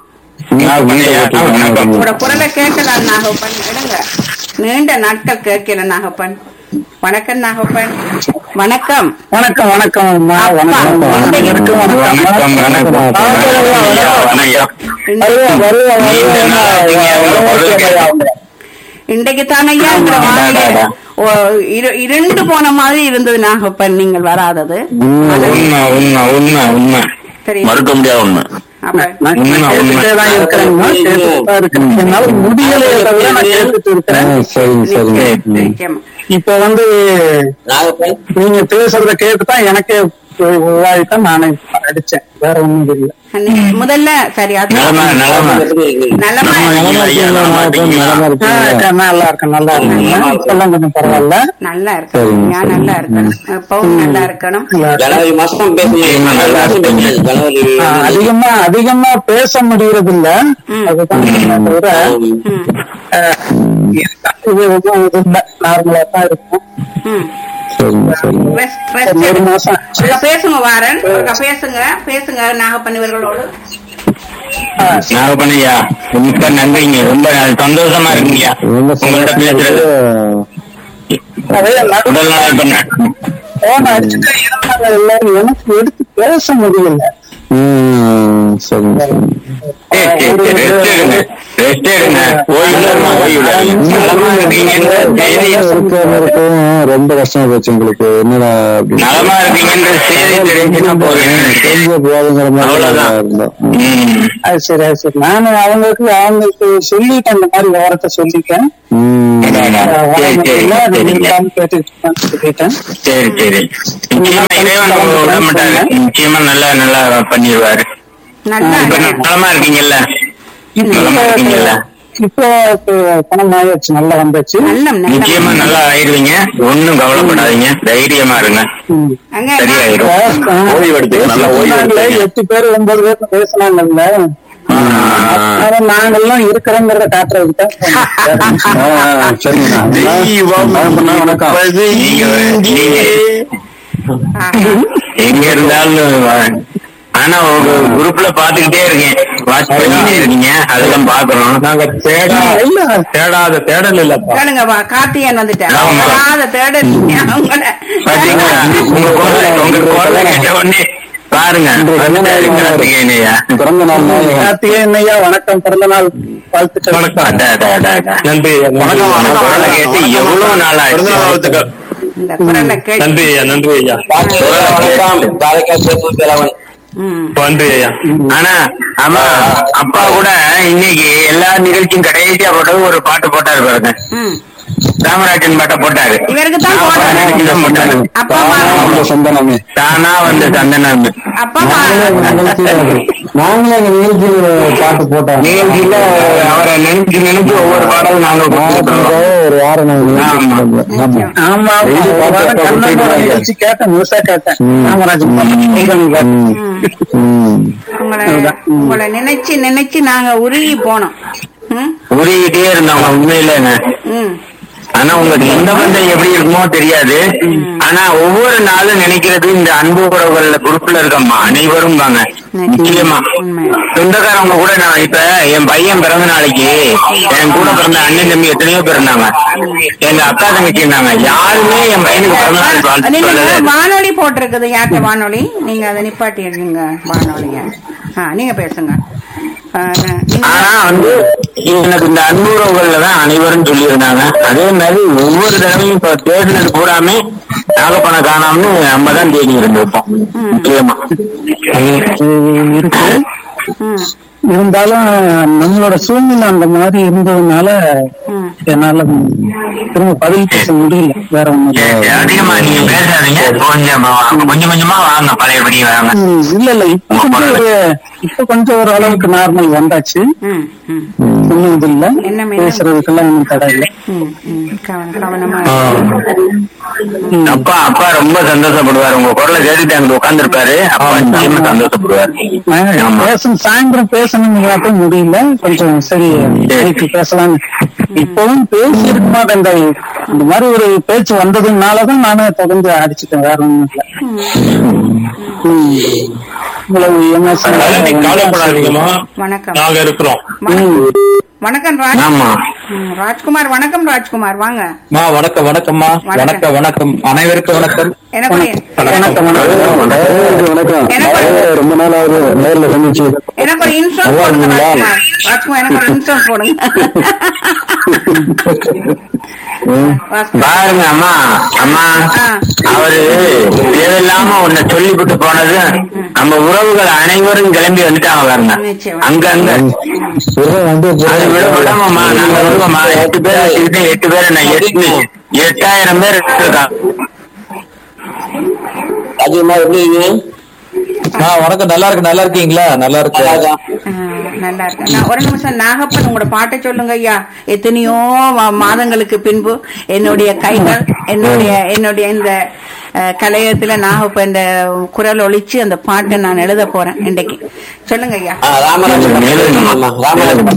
வணக்கம். உங்களோட குரலை கேட்கலாம் நாகப்பன் எடுங்க நீண்ட நாட்கள் கேட்கல நாகப்பன் வணக்கம் நாகப்பன் வணக்கம் வணக்கம் வணக்கம் அம்மா வணக்கம் வணக்கம். வணக்கம் வணக்கம் ஐயா, வணக்கம் வருவா, வருவா, நீண்ட வருவா. நாளாச்சுங்க, உங்க குரல் கேட்டு. இன்றைக்கு தானையா இந்த ஆமா, வானிலை அடடா. ஓ, இரு- இருண்டு போன மாதிரி இருந்தது நாகப்பன் நீங்கள் வராதது உண்மை உண்மை உண்மை உண்மை சரி மறுக்க முடியாத உண்மை அப்ப நான் உண்மை, உண்மை. கேட்டுட்டே தான் இருக்கிறேங்கம்மா. கேட்டுட்டு தான் இருக்கேன். என்னால முடியலையே தவிர நான் கேட்டுட்டு இருக்கிறேன். சரிங்க சரிங்க ம். நிச்சயமா. இப்ப வந்து நாகப்பன் நீங்க பேசுறத கேட்டுதான் எனக்கே இதாகித்தான் நானே அடிச்சேன் வேற ஒண்ணும் இல்ல முதல்ல சரி அது நலமா நலமா நலமா நலமா இருக்கீங்களா? நாகப்பன்? நலமா இருக்கீங்களா? நல்லா இருக்கேன் நல்லா இருக்கேன் இப்பெல்லாம் கொஞ்சம் பரவாயில்ல நல்லா இருக்கணும் சரிங்க, நான் நல்லா இருக்கணும் எப்பவும் நல்லா இருக்கணும் நல்லா இருக்கேன். ஜனவரி மாசம் பேசுங்க ஜனவரி மாசம் பேசுங்க ஜனவரி ஆ, அதிகமா அதிகமா பேச முடியறது இல்ல அதுதான் உண்மை தவிர ம், அஹ், இது ஒண்ணும் இது இல்ல நார்மலா தான் இருக்கும் ம். சரிங்க சரிங்க Rest, rest ஒரு எடுங்க. மாசம் ஒருக்கா பேசுங்க வாரன் ஒருக்கா பேசுங்க பேசுங்க நாகப்பன் இவர்களோடு நாகப்பண்ணையா மிக்க நன்றிங்க ரொம்ப சந்தோஷமா இருக்குங்கய்யா ரொம்ப உங்கள்ட்ட பேசுறது அதே நடு- உடல் நலை பண்ண போன் அடிச்சுட்டே இருந்தாங்க எல்லாரும் எனக்கு எடுத்து பேச முடியல சரிங்க சரிங்க சரி சரி சரி ரெஸ்ட் எடுங்க ரெஸ்ட் எடுங்க ஓய்வுல இருங்க, ஓய்வுல இருங்க. நலமா இருக்கீங்கன்ற செய்தி இருக்க இருக்க ரொம்ப கஷ்டமா போச்சு எங்களுக்கு என்னடா அப்படி. நலமா இருக்கீங்கன்ற செய்தி தெரிஞ்சுன்னா போதும் தெரிஞ்ச போதுங்கிற மாதிரி அவ்வளவுதான். இருந்தோம். ம். அது சரி அது சரி நானும் அவங்களுக்கு அவங்களுக்கு சொல்லிட்டேன் இந்த மாதிரி விவரத்தை சொல்லிட்டேன் ம். சரி, சரி, இல்ல, அது சரிங்க. நீங்களான்னு கேட்டுட்டு இருக்கான்னு சொல்லிட்டேன் சரி சரி நிச்சயமா இறைவன் உங்களை விட மாட்டாரு நிச்சயமா நல்லா நல்லா பண்ணிடுவாரு நல்லா இப்ப நலமா இருக்கீங்கல்ல நலமா இருக்கீங்கல்ல இப்போ பணம் ஆயிடுச்சு நல்லா வந்துச்சு நல்லம் நிச்சயமா நல்லம் நல்லா ஆயிடுவீங்க ஒண்ணும் கவலைப்படாதீங்க தைரியமா இருங்க ம். அங்க சரியாயிரும் ஓய்வு எடுத்துக்க நல்லா ஓய்வு சொன்னாங்களே, எடுத்துக்க எட்டு பேர் ஒன்பது பேர் பேசினாங்கல்ல ஆனா நாங்கெல்லாம் இருக்கிறோங்கிறத காட்டுறதுக்கு தான் சொன்னேன். ஆ, சரிங்கண்ணா வணக்கம் வணக்கம் நீங்க நீங்க ஆ. எங்க இருந்தாலும் வா- ஆனா உங்க குரூப்ல பாத்துக்கிட்டே இருக்கேன் வாட்ச் பண்ணிட்டே இருக்கீங்க அதெல்லாம் பாக்குறோம் நாங்க தேடா இல்ல தேடாத தேடல் இல்லப்பா கேளுங்க வா கார்த்திகேயன் வந்துட்டேன் ஆமா. வராத தேடலீங்க அவங்கள பாத்தீங்களா உங்க குரலை உங்க குரலை கேட்ட உடனே பாருங்க வந்துட்டாரு கார்த்திகேயனையா. பிறந்த நாள் நாயகன். கார்த்திகேயன் ஐயா வணக்கம் பிறந்த நாள் வாழ்த்துக்கள் அடா, அடா, அடா, அடா. வணக்கம் வணக்கம் குரலை கேட்டு எவ்வளவு நாள் ஆச்சு இந்த குரலை கேட்டு நன்றி ஐயா நன்றி ஐயா வணக்கம் தாலுகா சேப்பு கிழவன் ம். நன்றி ஐயா ஆனா ஆமா அப்பா கூட இன்னைக்கு எல்லா நிகழ்ச்சியும் கடைசியா போட்டது ஒரு பாட்டு போட்டாரு பாருங்க ம். ராமராஜன் பாட்டை போட்டாரு இவருக்கு தான் நான் போடுறது. நினைச்சு தான் போட்டாரு அப்பா அம்மா நம்ம சொந்தனமே தானா வந்து சந்தனம் அப்பா அம்மா நாங்களே எங்க நிகழ்ச்சியில நாங்களே எங்க நிகழ்ச்சியில பாட்டு போட்டோம் நிகழ்ச்சியில அவரை நினைச்சு நினைச்சு ஒவ்வொரு பாடலும் நாங்க கொடுத்துருக்கோம் ஒரு வாரம் நாங்க நிகழ்ச்சி ஆமா. பண்ணோம். ஆமா ஆமா டெய்லி ஒரு பாட்டு வாரம் கேட்க கண்ணன் போயிட்டு நிகழ்ச்சி கேட்டேன் முழுசா கேட்டேன் ம். ராமராஜன் பாட்டு. ம். ம். உங்களை உங்களை நினைச்சு நினைச்சு நாங்க உருகி போனோம் ம்? உருகிட்டே இருந்தவங்க உண்மையில ம். ஆனா உங்களுக்கு எந்த பந்தம் எப்படி இருக்குமோ தெரியாது ஆனா ஒவ்வொரு நாளும் நினைக்கிறது இந்த அன்பு உறவுகள்ல குரூப்ல இருக்கம்மா அனைவரும் வாங்க நிச்சயமா உண்மை. சொந்தக்காரவங்க கூட நான் இப்ப என் பையன் பிறந்த நாளைக்கு என் கூட பிறந்த அண்ணன் தம்பி எத்தனையோ பேர் இருந்தாங்க எங்க அக்கா தங்கச்சி இருந்தாங்க யாருமே என் பையனுக்கு பிறந்த நாள் வாழ்த்து நீங்க சொல்லல வானொலி போட்டிருக்குது யார்கிட்ட வானொலி நீங்க அதை நிப்பாட்டிடுங்க வானொலிய ஆ நீங்க பேசுங்க ஆ, நீங்க ஆனா வந்து எனக்கு இந்த அன்புறவுகள்ல தான் அனைவரும் சொல்லியிருந்தாங்க அதே மாதிரி ஒவ்வொரு தடவையும் இப்ப தேடினது பூராமே நாகப்பணம் காணாமனு நம்ம தான் தேடி இருந்திருப்போம் நிச்சயமா இருக்கு ம். இருந்தாலும் நம்மளோட சூழ்நிலை அந்த மாதிரி இருந்ததுனால ம். என்னால திரும்ப பதில் பேச முடியல வேற ஒண்ணும் ஏ, இல்ல. அதிகமா நீங்க பேசாதீங்க கொஞ்சம் வாங்க. கொஞ்சம் கொஞ்சமா வாங்க பழையபடி வாங்க ம், இல்ல இல்ல இப்ப கொஞ்சம் ஒரு இப்ப கொஞ்சம் ஒரு அளவுக்கு நார்மல் வந்தாச்சு ம், ம், ஒண்ணும் இது இல்ல என்ன மேடம்? பேசுறதுக்கெல்லாம் ஒண்ணும் தடை இல்ல ம், ம். கவன- கவனமா ம். அப்பா அப்பா ரொம்ப சந்தோஷப்படுவாரு உங்க குரலை கேட்டுட்டு அங்க உட்கார்ந்துருப்பாரு அப்பா நிச்சயமா சந்தோஷப்படுவாரு நான் ஆமா. பேசணும் சாயந்தரம் பேசணுங்கிறப்ப முடியல கொஞ்சம் சரி நைட்டு பேசலாம் இப்பவும் பேசி இருக்க மாட்டேன் இந்த இந்த மாதிரி ஒரு பேச்சு வந்ததுனாலதான் நானும் தொடர்ந்து அடிச்சுட்டேன் வேற ஒண்ணும் இல்ல ம். இவ்வளவு emotional ஆ அதனால நீங்க கவலைப்படாதீங்கம்மா வணக்கம் நாங்க இருக்கிறோம் வணக்கம். வணக்கம் ராஜ் ஆமா ம், ராஜ்குமார் வணக்கம் ராஜ்குமார் வாங்க மா வணக்கம் வணக்கம்மா வணக்கம். வணக்கம் அனைவருக்கும் வணக்கம் எனக்கு ஒரு- வணக்கம் வணக்கம் வணக்கம், வணக்கம் எனக்கு- ஏய், ரொம்ப நாள் ஆகுது நேர்ல சந்திச்சு எனக்கு ஒரு இன்சூரன்ஸ் நல்லா போடுங்க இருக்கீங்களா? ராஜ்குமார் ராஜ்குமார் எனக்கு ஒரு இன்சூரன்ஸ் போடுங்க ராஜ்குமார். பாருங்க அம்மா அம்மா ஆ. அவரு தேவையில்லாம உன்னை சொல்லிவிட்டு போனது நம்ம உறவுகள் அனைவரும் கிளம்பி வந்துட்டாங்க பாருங்க நிச்சயம். அங்க அங்க இவன் வந்து அதை விட விடாமம்மா நாங்க வருவோம்மா எட்டு பேர் வச்சுக்கிட்டு எட்டு பேரை நான் எட்டு எட்டாயிரம் பேர் இருக்காங்க அதிகமா எப்படி இருக்கீங்க? ஆ வணக்கம் நல்லா இருக்கு நல்லா இருக்கீங்களா நல்லா இருக்கு நல்லா இருக்கா? ஆ, நல்லா இருக்கு நான் ஒரு நிமிஷம் நாகப்பன் உங்களோட பாட்டை சொல்லுங்க ஐயா எத்தனையோ மா- மாதங்களுக்கு பின்பு என்னுடைய கைகள் என்னுடைய என்னுடைய இந்த அஹ், கலையத்துல நாகப்பன் இந்த குரல் ஒழிச்சு அந்த பாட்டை நான் எழுத போறேன் இன்றைக்கு சொல்லுங்க ஐயா ஆ, ராமராஜன் ஆமா, ராமராஜன்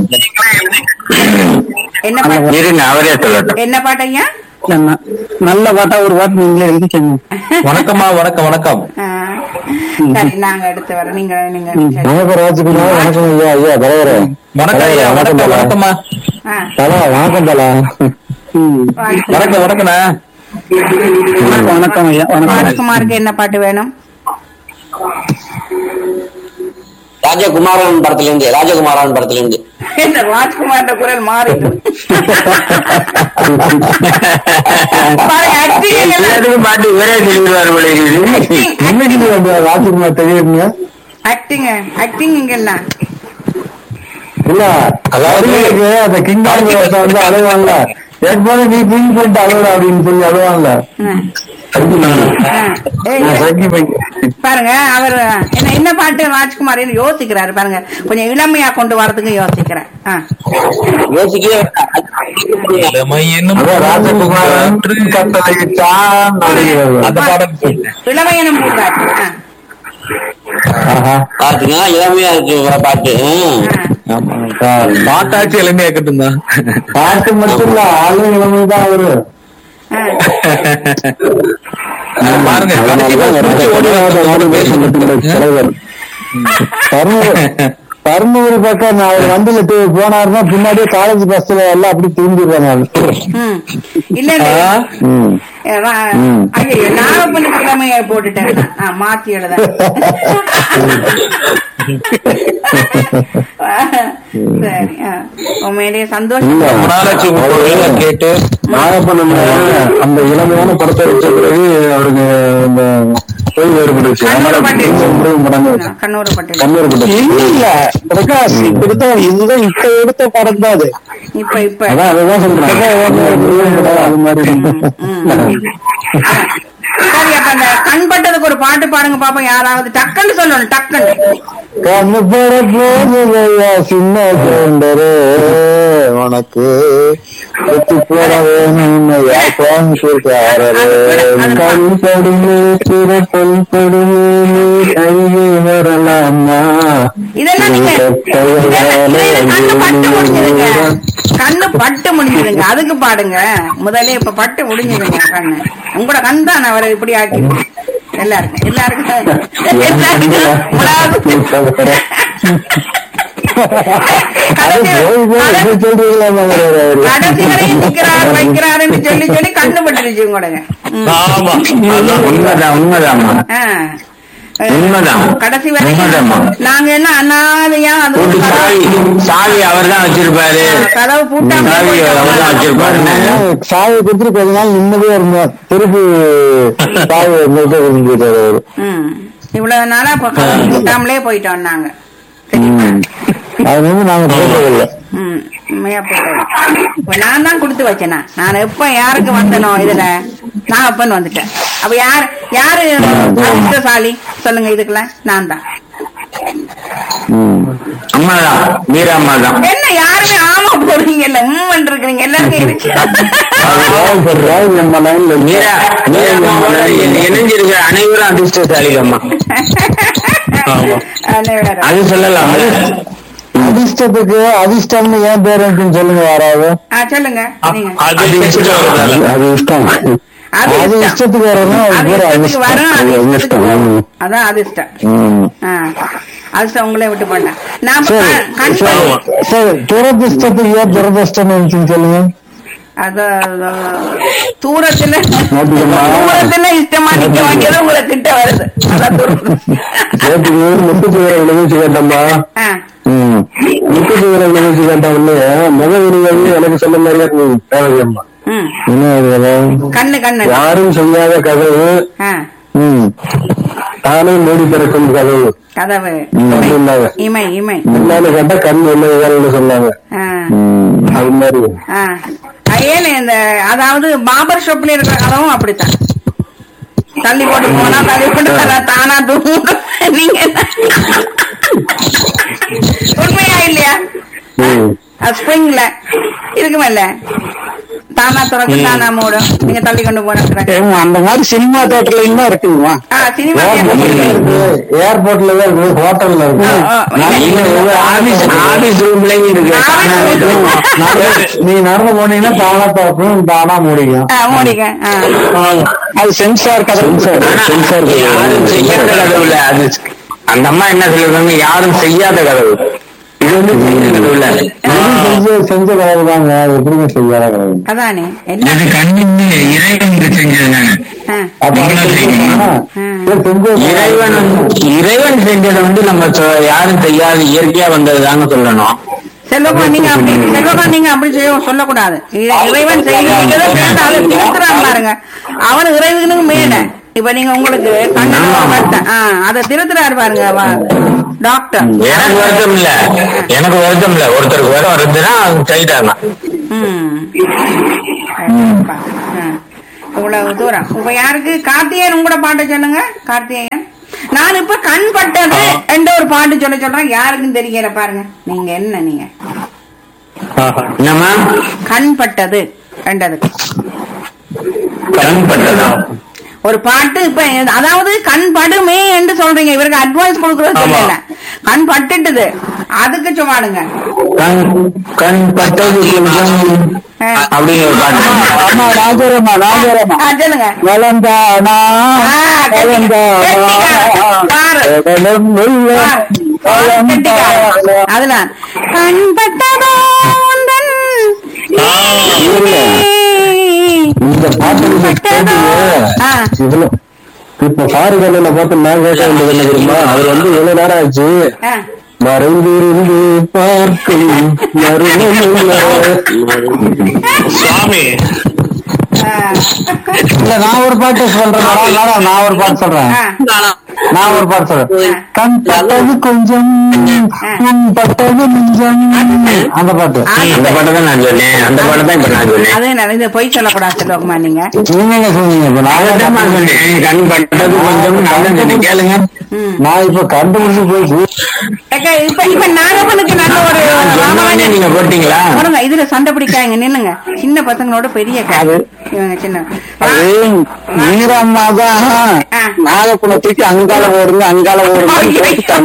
என்ன பாட்டு இருங்க அவரே சொல்லட்டும் என்ன பாட்டு ஐயா என்ன நல்ல பாட்டா ஒரு வாட்டி நீங்களே எழுதிக்கங்க வணக்கம்மா வணக்கம் வணக்கம் ஆ, சரி நாங்க எடுத்து வரோம் நீங்க நீங்க சரி. வணக்கம் ராஜ்குமார் வணக்கம் ஐயா ஐயா தலைவரே வணக்கம் ஐயா வணக்கம் தலா. வணக்கம்மா ஆ, தலா வணக்கம் தலா ம். ராஜ்- வணக்கம் வணக்கண்ணா வணக்கம் வணக்கம் ஐயா வணக்கம் ராஜ்குமாருக்கு என்ன பாட்டு வேணும் ராஜகுமாரன் படத்துல இருந்து ராஜகுமாரன் படத்துல இருந்து இந்த ராஜ்குமார் குரல் மாறிட்டு எல்லாத்துக்கும் பாட்டு இவரே சொல்லிடுவார் போல இருக்குது. இன்னைக்கு அந்த ராஜ்குமார் தெரியுங்க ஆக்டிங் ஆக்டிங் இங்கன்னா இல்ல அதாவது இவருக்கு அந்த கிங் வந்து அழுவாங்கல்ல ஏற்கனவே நீ கிங் பண்ணிட்டு அழுவ அப்படின்னு சொல்லி அழுவாங்கல்ல நான் சங்கி பையன் பாருங்க அவர் என்ன என்ன பாட்டு ராஜ்குமார் யோசிக்கிறாரு பாருங்க கொஞ்சம் இளமையா கொண்டு வரதுக்கு யோசிக்கிறேன் ஆ. யோசிக்கவே இளமை என்னும் அதான் ராஜகுமாரன் கட்டளையிட்டான் அப்படிங்கிறது. அந்த பாடம் இளமையனும் பூங்காற்று ஆ. ஆஹா. பாத்துங்க இளமையா இருக்கு இவர பாட்டு ம். ஆ. பாட்டாச்சு இளமையா இருக்கட்டும் தான் பாட்டு மட்டும் இல்ல ஆளும் இளமைதான் அவரு ஆ. பாருங்க கடைசி பால் பூச்சி ஓடி தலைவர் தர்மபுரி தர்மபுரி பக்கம் நான் அவர் வண்டியில போய் போனாருன்னா பின்னாடியே காலேஜ் பஸ்ல எல்லாம் அப்படி திரும்பிடுவேன் நான் ம். இல்ல இல்ல ம். ஏ, வா- ஐயோ நாகப்பனுக்கு இளமையை போட்டுட்டேன் ஆ, மாத்தி எழுத சரி ஆ. உண்மையிலேயே சந்தோஷம் இல்ல. ரொம்ப நாளாச்சு உங்க குரலை கேட்டு நாகப்பண்ணன் அந்த இளமையான படத்தை வச்ச பிறகு அவருக்கு இந்த தொழில் ஏற்பட்டுச்சு கண்ணூர் முடிவு படங்கள் பட்டு கண்ணூர் பட்டு கண்ணூர் பட்டு இல்ல இல்ல பிரகாஷ் இப்படித்தான் இதுதான் இப்ப எடுத்த படம் தான் அது இப்ப இப்ப அதான் அதுதான் சொல்றேன் அது மாதிரி சரி அப்ப அந்த கண் பட்டதுக்கு ஒரு பாட்டு பாடுங்க பாப்போம் யாராவது டக்குன்னு சொல்லணும் டக்குன்னு கண்ணு போற போதையா சின்ன கவுண்டரே உனக்கு கொத்து போட வேணுமையா கோயம்புத்தூர்காரரே கண் படுமே பிறப்பல் படுமே நீ கைது வரலாமா இதெல்லாம் நீங்க இதெல்லாம் இதெல்லாம் கண்ணு பட்டு முடிஞ்சிருங்க கண்ணு பட்டு முடிஞ்சிருங்க அதுக்கு பாடுங்க முதல்ல இப்ப பட்டு முடிஞ்சிருங்க கண்ணு உங்களோட கண் தான் அவரை இப்படி ஆக்கி எல்லாருக்கும் எல்லாருக்கும் எல்லாருக்கும் உலாவுது. அது போய் போய் இப்படி சொல்றீங்களா மகரே கடைசி வரையும் நிக்கிறார் வைக்கிறாருன்னு சொல்லி சொல்லி கண்ணு பட்டுருச்சு உங்களோட ம். ஆமா உண்மைதான் உண்மைதாம்மா ஆ. உண்மைதான். கடைசி வரைக்கும் உண்மைதாம்மா. நாங்க என்ன அனாதையா அது கூட்டு சாவி சாவி அவர் தான் வச்சிருப்பாரு கதவு பூட்டாம சாவி அவர் தான் வச்சிருப்பாருன்னு சாயை கொடுத்துட்டு கொஞ்ச நாள் நிம்மதியா இருந்தோம் திருப்பி சாயை எங்கள்கிட்ட விரும்பிட்டாரு அவரு ம். இவ்வளவு நாளா இப்ப கதவு பூட்டாமலே போயிட்டோம் நாங்க ம். அது வந்து நாங்க போட்டதில்லை ம், உண்மையா போட்டோம் இப்ப நான் தான் கொடுத்து வச்சேனா நான் எப்ப யாருக்கு வந்தனோ இதுல நான் அப்பன்னு வந்துட்டேன் அப்ப யார் யாரு அதிர்ஷ்டசாலி சொல்லுங்க இதுக்குள்ள நான் தான் அம்மா தான் மீரா அம்மா தான் என்ன யாருமே ஆமா போடுறீங்கல்ல உம் இருக்கிறீங்க எல்லாருக்கும் இருக்கு ராவ் நம்ம லைன்ல மீரா மீரா அம்மாவோட இணைஞ்சிருக்கிற அனைவரும் அதிர்ஷ்டசாலிகள் அம்மா அது வேற. அது சொல்லலாம் அதிர்ஷ்டத்துக்கு அதிர்ஷ்டம்னு ஏன் பேர் இருக்குன்னு சொல்லுங்க யாராவது ஆ, சொல்லுங்க நீங்க அது இஷ்டம் வருதால. அது இஷ்டம் அது அது இஷ்டம். இஷ்டத்துக்கு வரணும் அது அது பேர் இஷ்டத்துக்கு வரும் அது அதிர்ஷ்டம் இஷ்டத்துக்கு அதிர்ஷ்டம் போகும். அதான் அதிர்ஷ்டம் ம். ஆ. அதிர்ஷ்டம் உங்களே விட்டு பண்ணேன் நான் இப்ப சரி கண்- கண் சரி சரி துரதிர்ஷ்டத்துக்கு ஏன் துரதிர்ஷ்டம் இருந்துச்சுன்னு சொல்லுங்க அது அது, தூரத்துல நோட்டுக்கம்மா. தூரத்துல இஷ்டமா நிக்க வேண்டியது உங்களை கிட்ட வருது அதான் தூரம். நேற்றுக்கு முப்பத்தி ஒரு நிகழ்ச்சி கேட்டோம்மா ஆ. ம். முப்பத்தி ஒரு நிகழ்ச்சி கேட்ட உடனே முக விரிகள் எனக்கு சொன்ன மாதிரியே நீ தேவையம்மா ம். என்ன இது? கண்ணு கண்ணு யாரும் செய்யாத கதவு ஆ. ம். தானே மூடி திறக்கும் கதவு கதவு ம், இமை. அப்படின்னாங்க. இமை இமை என்னன்னு கேட்டா கண் என்ன இதழ்னு சொன்னாங்க ஆ. ம், அது மாதிரி ஆ. ஏன்னு இந்த அதாவது பாபர் ஷாப்ல இருக்கிற கதவும் அப்படித்தான் தள்ளி போட்டு போனா தள்ளி போட்டு தர தானா தூங்கும் நீங்க என்ன? உண்மையா இல்லையா ம். ஸ்ப்ரிங்ல இருக்குமில்ல தானா திறக்கும் தானா மூடும் நீங்க தள்ளி கொண்டு போன ஏம்மா, அந்த மாதிரி சினிமா தேட்டர்ல இன்னும் இருக்குங்கம்மா சினிமா ஏர்போர்ட்ல தான் இருக்கு ஹோட்டல்ல இருக்கு ஆபீஸ் ஆபீஸ் ரூம்லயும் இருக்கு நீ நடந்து போனீங்கன்னா தானா பார்க்கும் தானா முடியும் மூடிக்க ஆ. அது சென்சார் கதை சென்சார் யாரும் செய்யாத கதவு இல்ல அது அந்த அம்மா என்ன சொல்லிருக்காங்க யாரும் செய்யாத கதவு இது வந்து செய்யாத கதவு இல்ல செஞ்ச செஞ்ச கதவு தாங்க அது எப்படிங்க செய்யாத கதவு அதானே என்ன இது கண்ணின்னு இறைவனுக்கு செஞ்சதுங்க ஆ. அப்ப அது செஞ்சீங்கன்னா, ஏன் செஞ்சு இறைவன் இறைவன் செஞ்சதை வந்து நம்ம சொ- யாரும் செய்யாது இயற்கையா வந்ததுதாங்க சொல்லணும் செல்வமா நீங்க அப்படி செல்வமா நீங்க அப்படி செய்ய சொல்லக்கூடாது இ- இறைவன் செய்கிறத அதை திருத்துறான் பாருங்க அவன் இறைவனுக்கு மேல இப்ப நீங்க உங்களுக்கு கண்ணு வருத்தம். ஆ, அதை திருத்துறாரு பாருங்க வா- டாக்டர் எனக்கு வருத்தம் இல்ல எனக்கு வருத்தம் இல்ல ஒருத்தருக்கு வர வருதுன்னா அது செய்தாங்க ம். கண்டிப்பா. ஆ. இவ்வளவு தூரம் இப்ப யாருக்கு கார்த்திகேயன் உங்களோட பாட்டை சொல்லுங்க கார்த்திகேயன் நான் இப்ப கண் பட்டது என்ற ஒரு பாட்டு சொல்ல சொல்றேன் யாருக்கும் தெரியல பாருங்க நீங்க என்ன நீங்க என்னம்மா கண் பட்டது என்றதுக்கு கண் பட்டதா ஒரு பாட்டு இப்ப அதாவது கண் படுமே என்று சொல்றீங்க இவருக்கு அட்வைஸ் கொடுக்கறது சொல்லல கண் பட்டுட்டுது அதுக்கு சும்மாடுங்க கண் கண் பட்டது கொஞ்சம் ஆ. அப்படிங்கிற ஒரு பாட்டு ஆமா ராஜரமா ராஜரமா ஆ, சொல்லுங்க வளர்ந்தானா ஆ, கெட்டிக்கார. வளர்ந்தானா பாரு. கடலும் வெள்ள பாரு. கெட்டிக்கார. அதுதான் கண் பட்டதோ உந்தன் இந்த பாட்டு நீங்க கேட்டீங்க ஆ. இவ்வளவு இப்ப பாருகல்ல பார்த்து நான் கேட்க வேண்டியது என்ன தெரியுமா அவர் வந்து இவ்வளவு நேரம் ஆச்சு ஆ. மறைந்திருந்து பார்க்கும் மருமமில்லை. சுவாமி ஆ. இல்ல நான் ஒரு பாட்டு சொல்றேன் மேடம், மேடம், நான் ஒரு பாட்டு சொல்றேன் ஆ. நான் ஒரு பாட்டு சொல்றேன் கண் பட்டது கொஞ்சம் உன் பட்டது நெஞ்சம் அந்த பாட்டு அந்த பாட்டை தான் நான் சொன்னேன் அந்த பாட்டை தான் இப்ப நான் சொன்னேன் அது நான் இது பொய் சொல்லக்கூடாது செல்வகுமார் நீங்க நீங்க என்ன சொன்னீங்க இப்ப நான் அதான் நான் சொன்னேன் கண் பட்டது கொஞ்சம் நான் தான் சொன்னேன் கேளுங்க நான் இப்ப கண்டுபிடிச்சு போய் அக்கா, இப்ப இப்ப நாகப்பனுக்கு நல்ல ஒரு நான் சொன்ன உடனே நீங்க போட்டீங்களா பாருங்க இதுல சண்டை பிடிக்காங்க நின்னுங்க சின்ன பசங்களோட பெரிய காது இவங்க சின்ன அது மீரம்மா தான் ஆ. நாகப்பணம் தூக்கி அங்கால ஓடுங்க அங்கால ஓடுங்க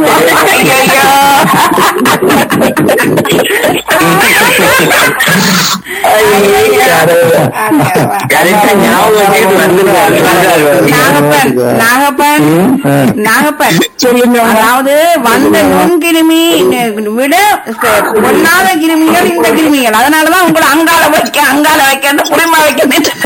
கரெக்டா ஞாபகம் வச்சுக்கிட்டு வந்திருக்காரு. நாகப்பன் நாகப்பன் நாகப்பன் சொல்லுங்க அதாவது வந்த நுண்கிருமி விட பொல்லாத கிருமிகள் இந்த கிருமிகள் அதனாலதான் உங்களை அங்கால வைக்க அங்கால வைக்க அந்த குடிமா வைக்க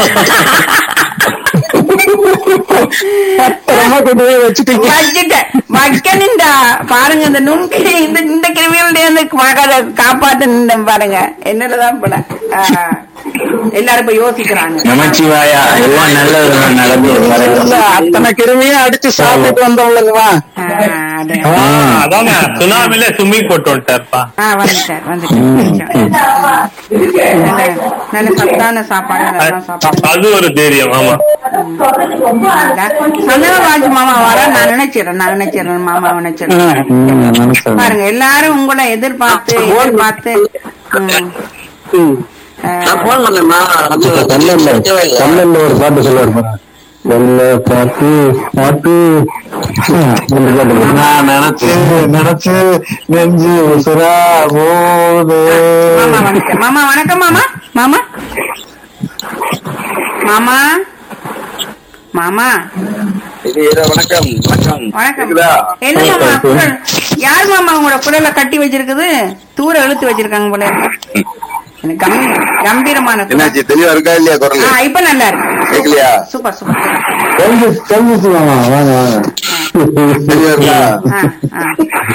பத்திரமா கொண்டு போய் வச்சுட்டீங்க வச்சுட்டேன் வைக்கணுண்டா பாருங்க இந்த நுண்கிருமி இந்த இந்த கிருமிகளுடைய அந்த மகளை காப்பாத்து பாருங்க என்னதான் பட எல்லாரும் இப்ப யோசிக்கிறாங்க நமச்சிவாயா எல்லாம் நல்லது நடந்து இல்ல, அத்தனை கிருமியும் அடிச்சு சாப்பிட்டு வந்தவங்களுக்குவா ஆ, அது. அதாங்க சுனாமில சுமி போட்டு வந்துட்டாருப்பா ஆ வந்துட்டார் வந்துட்டார் நல்ல நல்ல சத்தான சாப்பாடு நல்லா சாப்பாடு அது ஒரு தைரியம் ஆமா சந்தனராஜ் மாமா வர நான் நினைச்சிடறேன் நான் நினைச்சிடறேன் மாமா நினைச்சிடறேன் பாருங்க எல்லாரும் உங்களை எதிர்பார்த்து எதிர்பார்த்து ம். ஆ, நான் போன் பண்ணேம்மா அது கண்ணல்ல வைக்கவே இல்லை. கண்ணல்ல ஒரு பாட்டு சொல்லுவார் பாரு. வெள்ள பாட்டு பாட்டு இந்த பாட்டு நான் நினைச்சு நினைச்சு நெஞ்சு உசுரா போது மாமா வணக்கம் மாமா வணக்கம் மாமா மாமா மாமா மாமா இது வணக்கம் வணக்கம் வணக்கம் கேக்குதா? என்ன மாமா குரல் யார் மாமா உங்களோட குரலை கட்டி வச்சிருக்குது தூர இழுத்து வச்சிருக்காங்க போல இருக்கு. எனக்கு கம்பீ- கம்பீரமான குரல். என்னாச்சு தெளிவா இருக்கா இல்லையா குரல் ஆ இப்ப நல்லா இருக்கு கேக்கலையா சூப்பர் சூப்பர் தெரிஞ்சு தெரிஞ்சிச்சு மாமா வாங்க வாங்க தெளிவா இருக்கா ஆ, ஆ.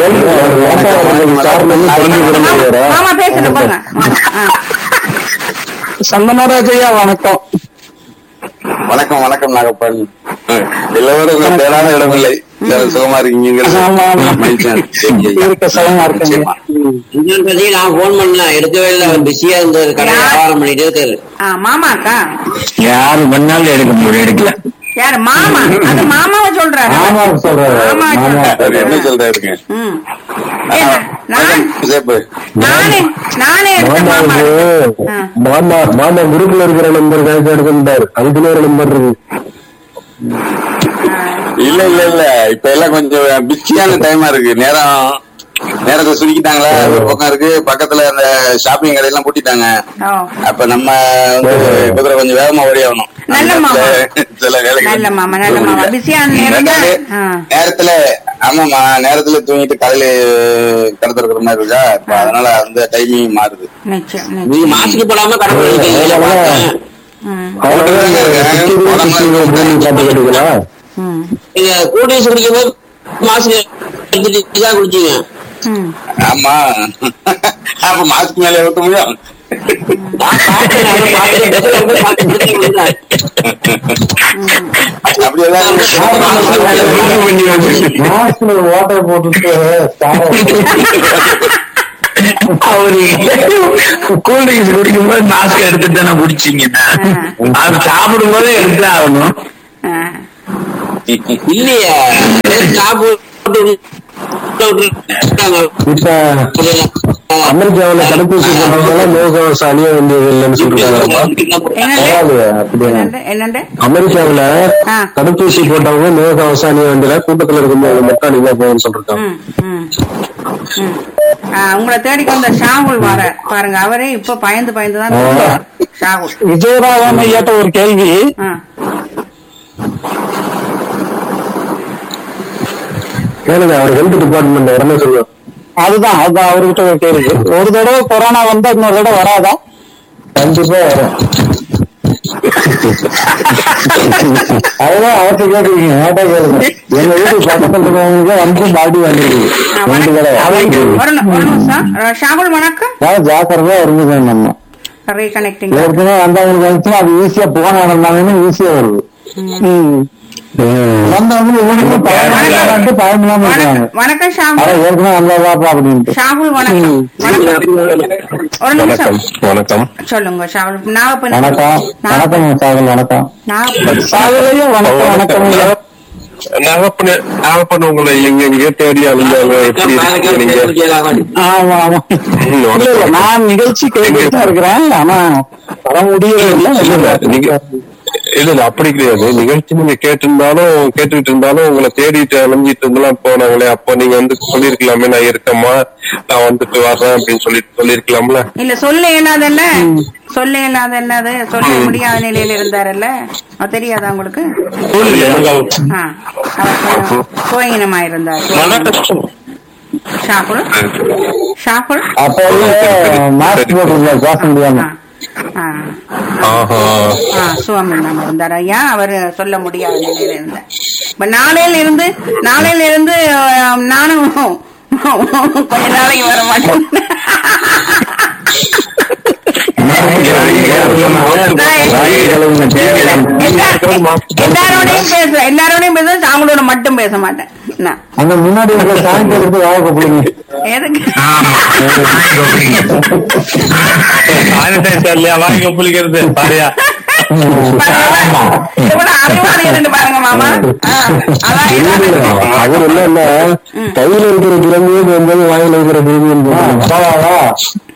தெரிஞ்சு மாமா பேசுங்க போங்க ஆ. சந்தனராஜையா வணக்கம் வணக்கம் வணக்கம் நாகப்பன் எல்லோரும் பேரான இடமில்லை எல்லாரும் சுகமா இருக்கீங்க ஆமா, ஆமா. இருக்க சலமா இருக்குங்க இன்னொரு பத்தி நான் போன் பண்ணேன் எடுக்கவே இல்லை அவர் பிஸியா இருந்தது கடை வியாபாரம் பண்ணிட்டு இருக்காரு ஆ, மாமாக்கா யாரு பண்ணாலும் எடுக்க முடியும் எடுக்கல யாரு மாமா அது மாமாவை சொல்றாரு ஆமா சொல்றாரு ஆமா, ஆமா சரி, என்ன சொல்றாருங்க ம். ஏன்னா, நான் சேப்பு நானே நானே எடுத்த மாமா ஆ. மாமா மாமா குரூப்ல இருக்கிற நம்பர் கணக்கு எடுக்கின்றாரு அதுக்குன்னு ஒரு நம்பர் இருக்கு இல்ல இல்ல இல்ல இப்ப எல்லாம் கொஞ்சம் பிஸியான டைமா இருக்கு நேரம் நேரத்தை சுருக்கிட்டாங்களா ஒரு பக்கம் இருக்கு பக்கத்துல அந்த ஷாப்பிங் கடையெல்லாம் பூட்டிட்டாங்க ஓ அப்ப நம்ம வந்து குதிரை கொஞ்சம் வேகமா ஓடி ஆகணும் நல்ல அந்த மாமா. நேரத்துல சில வேலைகள் நல்ல மாமா, நல்ல மாமா. முடியல. பிஸியான நேரம் தான். நேரத்துல- ஆ. நேரத்துல ஆமாமா நேரத்துல தூங்கிட்டு காலையில கடை திறக்கிற மாதிரி இருக்கா இப்ப அதனால அந்த டைமிங் மாறுது நிச்சயம் நீங்க நிச்சயம் மாஸ்க் போடாம கடை பண்ணிருக்கீங்க பார்த்தேன். ம் கேட்டுக்கிறீங்களா ம் நீங்க கூட்டிஸ் குடிக்கும் போது மாஸ்க் எடுத்துட்டு தான் குடிச்சீங்க ம் ஆமா அப்ப மாஸ்க் மேல ஊத்த முடியும் நான் பார்த்தேன், அதை பார்த்துட்டு bus ல போய் பார்த்து குடிச்சு வந்தேன். அப்படி ஏதாவது மாஸ்க்ல வாட்டர் போட்டுட்டு அவரு கூல்ட்ரிங்க்ஸ் குடிக்கும் போது மாஸ்க் எடுத்துட்டு தானே குடிச்சீங்க அது சாப்பிடும் போதே எடுத்து ஆகணும் ஆ. இல்லையே சாப்பிட்டு விட்டுட்டாங்க. இப்ப அமெரிக்காவுல தடுப்பூசி போட்டவங்க முகக்கவசம் அணிய வேண்டியது இல்லைன்னு சொல்றாங்க என்னண்டு பரவாயில்லையா அப்படியா என்னண்டு என்னண்டு அமெரிக்காவுல ஆ. தடுப்பூசி போட்டவங்க முகக்கவசம் அணிய வேண்டியது கூட்டத்துல இருக்கும்போது மட்டும் அணிஞ்சா போகும்னு சொல்றாங்க ம், ம், ம். ஆ, உங்களை தேடிக்கு வந்த ஷாகுல் வர பாருங்க அவரே இப்ப பயந்து பயந்து தான் இருக்கார். ஷாகுல் விஜயராகவன் ஐயாட்ட ஒரு கேள்வி ஆ. கேளுங்க அவர் ஹெல்த் டிபார்ட்மெண்ட் உடனே சொல்லுவோம் அதுதான் அதுதான் அவர்கிட்ட ஒரு கேள்வி ஒரு தடவை கொரோனா வந்தா இன்னொரு தடவை வராதா கண்டிப்பா வரும் அதுதான் அவர்கிட்ட கேக்குறீங்க ஏட்டா கேளுங்க எங்க வீட்டு பக்கத்துல இருக்கவங்களுக்கு வந்து பாடி வந்துருக்கு ஆ, ரெண்டு வணக்கம். தடவை ஒரு நி- ஒரு நிமிஷம் ஆ, ஷாகுல் வணக்கம் நான் ஜாக்கிரதையா இருந்துக்கணும் நம்ம ரீகனெக்டிங் ஏற்கனவே வந்தவங்களுக்கு வந்துச்சுன்னா அது ஈஸியா போன இருந்தாங்கன்னா ஈஸியா வருது வந்தவங்க இவனுக்கு பயமில்லாம பயமில்லாம இருக்காங்க வணக்கம் ஆனா ஷாகுல் ஏற்கனவே வந்ததாப்பா அப்படின்ட்டு ஷாகுல் வணக்கம் வணக்கம் ஒரு நிமிஷம் வணக்கம் சொல்லுங்க ஷாகுல் நாகப்பன் வணக்கம் வணக்கம் சாகல் வணக்கம் நாகப்பன் சாகலையும் வணக்கம் வணக்கம் ஐயா. நாகப்பண்ண நாகப்பண்ண உங்களை எங்க எங்க தேடி அழிஞ்சாங்க எப்படி இருக்கீங்க நீங்க ஆமா ஆமா இல்ல இல்ல நான் நிகழ்ச்சி கேட்டுட்டு தான் இருக்கிறேன் ஆனா வர முடியல இல்ல, நீங்க இல்ல இல்ல அப்படி கிடையாது நிகழ்ச்சி நீங்க கேட்டிருந்தாலும் கேட்டுக்கிட்டு இருந்தாலும் உங்களை தேடிட்டு அலைஞ்சிட்டு இருந்தெல்லாம் போனவங்களே அப்போ நீங்க வந்து சொல்லிருக்கலாமே நான் இருக்கேம்மா நான் வந்துட்டு வர்றேன் அப்படின்னு சொல்லி சொல்லிருக்கலாம்ல இல்ல சொல்ல இயலாதல்ல சொல்ல இயலாத என்னது சொல்ல முடியாத நிலையில இருந்தாருல்ல அது தெரியாதா உங்களுக்கு ஆ, அவர் கொஞ்சம் சுயநலமா இருந்தார் ஷாகுல் ஷாகுல் அப்ப வந்து மாஸ்க் போட்டுருந்தா பேச முடியாம ஆ, ஆ, ஆஹா ஆ, சுவாமிநாம இருந்தார் ஐயா அவர் சொல்ல முடியாத நிலையில இருந்தார் இப்ப நாளையில இருந்து நாளையில இருந்து அஹ், நானும் கொஞ்ச நாளைக்கு வர மாட்டேன் எல்லாரோடையும் பேச எல்லாரோடையும் பேச அவங்களோட மட்டும் பேச மாட்டேன் என்ன? அந்த முன்னாடி இருக்கிற சாயந்தரம் எடுத்து வாழ கூப்பிடுங்க எதுக்கு இல்லையா வாங்கி புளிக்கிறது பாரியா எவ்வளவு அறிவாளி இருந்து பாருங்க மாமா ஆ, அதான் எல்லாரும் அவர் இல்ல இல்ல கையில இருக்கிற கிழமையே என்பது வாயில இருக்கிற கிழமை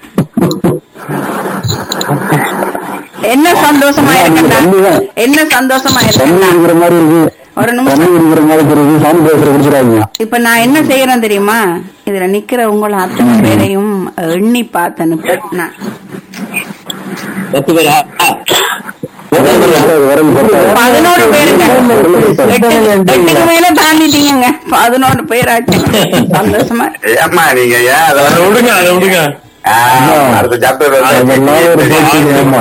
என்ன சந்தோஷமா இருக்கா கண்டிப்பா. என்ன சந்தோஷமா தண்ணி இருக்கா இருக்கிற மாதிரி இருக்கு ஒரு தண்ணி நிமிஷம் இருக்கிற மாதிரி இருக்கு சாமி பேசுற குடிச்சிடாதீங்க இப்ப நான் என்ன செய்யறேன் தெரியுமா இதுல நிக்கிற உங்களை அத்தனை பேரையும் எண்ணி பார்த்து அனுப்புறேன் நான். பத்து பேரா பதினோரு பேருங்க எட்டு எட்டுக்கு மேல தாண்டிட்டீங்க பதினோரு பேராச்சு சந்தோஷமா இருக்கு. ஏம்மா நீங்க ஏன் அதெல்லாம் விடுங்க அதை விடுங்க ஆ, அடுத்த சாப்டர் அதெல்லாம் ஒரு பேச்சு ஏம்மா.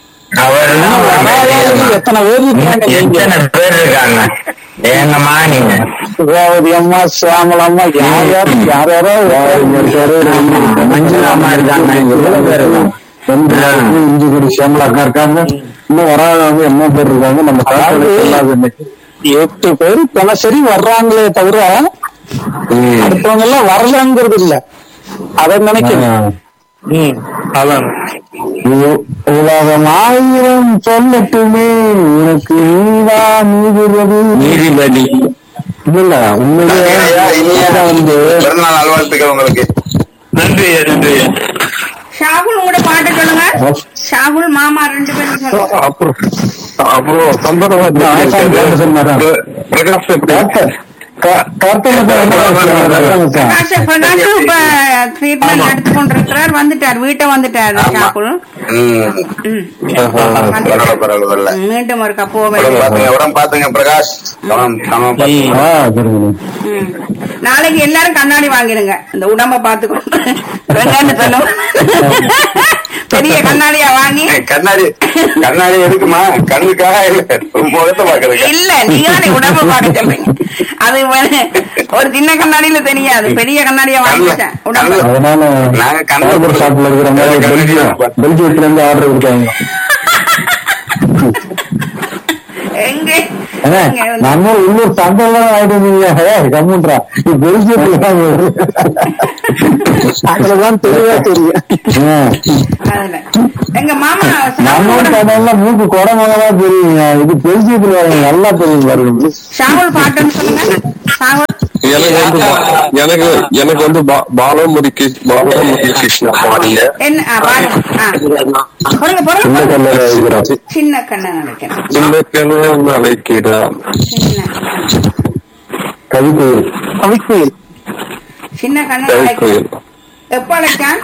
எத்தனை பேர் இருக்காங்க எத்தனை பேர் இருக்காங்க ஏங்கம்மா நீங்க சுகாவதி அம்மா சியாமல அம்மா யார் யார் யார் யாரோ மஞ்சள் அம்மா இருக்காங்க எவ்வளவு பேர் இருக்காங்க வெந்தயம், இஞ்சி கொடி சேமலாக்கா இருக்காங்க இன்னும் வராதவங்க என்ன பேர் இருக்காங்க நம்ம சாப்பாடு சொல்லாது இன்னைக்கு எட்டு பேர் தினசரி வர்றாங்களே தவிர அடுத்தவங்க எல்லாம் வரலங்கிறது இல்ல அதை நினைக்கிறேன் ம் அதான் உ- உலகம் ஆயிரம் சொல்லட்டுமே உனக்கு நீதான் நீதிபதி நீதிபதி இல்ல உண்மையிலே வந்து பிறந்தநாள் நல்வாழ்த்துக்கள் உங்களுக்கு நன்றி ஐயா, நன்றி ஐயா. ஷாகுல் உங்களோட பாட்டு சொல்லுங்க ஷாகுல் மாமா ரெண்டு பேரும் சொல்லுங்க அப்புறம் அப்புறம் சந்தனமா ஆசான் பாட்டு சொன்னாரா? பிரகாஷ் எப்படி? க- கர்த்தனை என்ன பேசுறாங்க? பிரகாஷ் பிரகாஷ் இப்ப ட்ரீட்மெண்ட் எடுத்து கொண்டிருக்கிறார் வந்துட்டார் வீட்டை வந்துட்டார் ஷாகுல் ம் ம். பரவாயில்ல வந்துட்டார். பரவாயில்ல பரவாயில்ல மீண்டும் ஒரு கப்போ உடம்பு பாத்துங்க உடம்பு பாத்துங்க பிரகாஷ் கவனம் கவனம் பாத்துங்க. ஆ, சரிங்க. ம். நாளைக்கு எல்லாரும் கண்ணாடி வாங்கிடுங்க இந்த உடம்ப பாத்துக்கொண்டு வெங்காயம் சொல்லும் பெரிய கண்ணாடியா வாங்கி கண்ணாடி கண்ணாடி எதுக்குமா கண்ணுக்காக இல்ல முகத்தை பாக்குறதுக்கு இல்ல நீங்க உடம்பு பார்க்க சொல்றீங்க அது வந்து ஒரு சின்ன கண்ணாடியில தெரியாது பெரிய கண்ணாடியா வாங்கிட்டேன் உடம்பு அதனால நாங்க கண்ணாடி கண்ணூர் ஷாப்ல இருக்கிற மாதிரி பெல்ஜியம் பெல்ஜியத்துல இருந்து ஆர்டர் கொடுத்தாங்க எங்க ஏன்னா, இங்க வந்து- நம்ம உள்ளூர் சந்தையெல்லாம் ஆயிட்டு இருந்தீங்க கம்முன்றா நீ பெல்ஜியத்துல தான் வருது. அதுலதான் தெளிவா தெரியும் ஆ. அதுல எங்க மாமா நம்ம ஊர் சந்தையெல்லாம் மூக்கு குடமாக தெரியுங்க இது பெல்ஜியத்துல வரவங்க நல்லா தெரியும் பாருங்க சாகுல் பாட்டுன்னு சொல்லுங்க சாகுல் எனக்கு வந்து பா- எனக்கு எனக்கு வந்து பா- பாலமுரி கிருஷ்ண பாலமுரி கிருஷ்ணா பாடிய என்ன ஆ, பாருங்க ஆ. பொறுங்க பொறுங்க சின்ன பொறுங்க. கல்ல வைக்கிறோம் சின்ன கண்ணை நினைக்கிறேன் சின்ன கிணறு அழைக்கிறார் சின்ன கவிக்குயில் கவிக்குயில் சின்ன கண்ணை கோயில் நினைக்கிறேன் எப்ப அழைச்சான்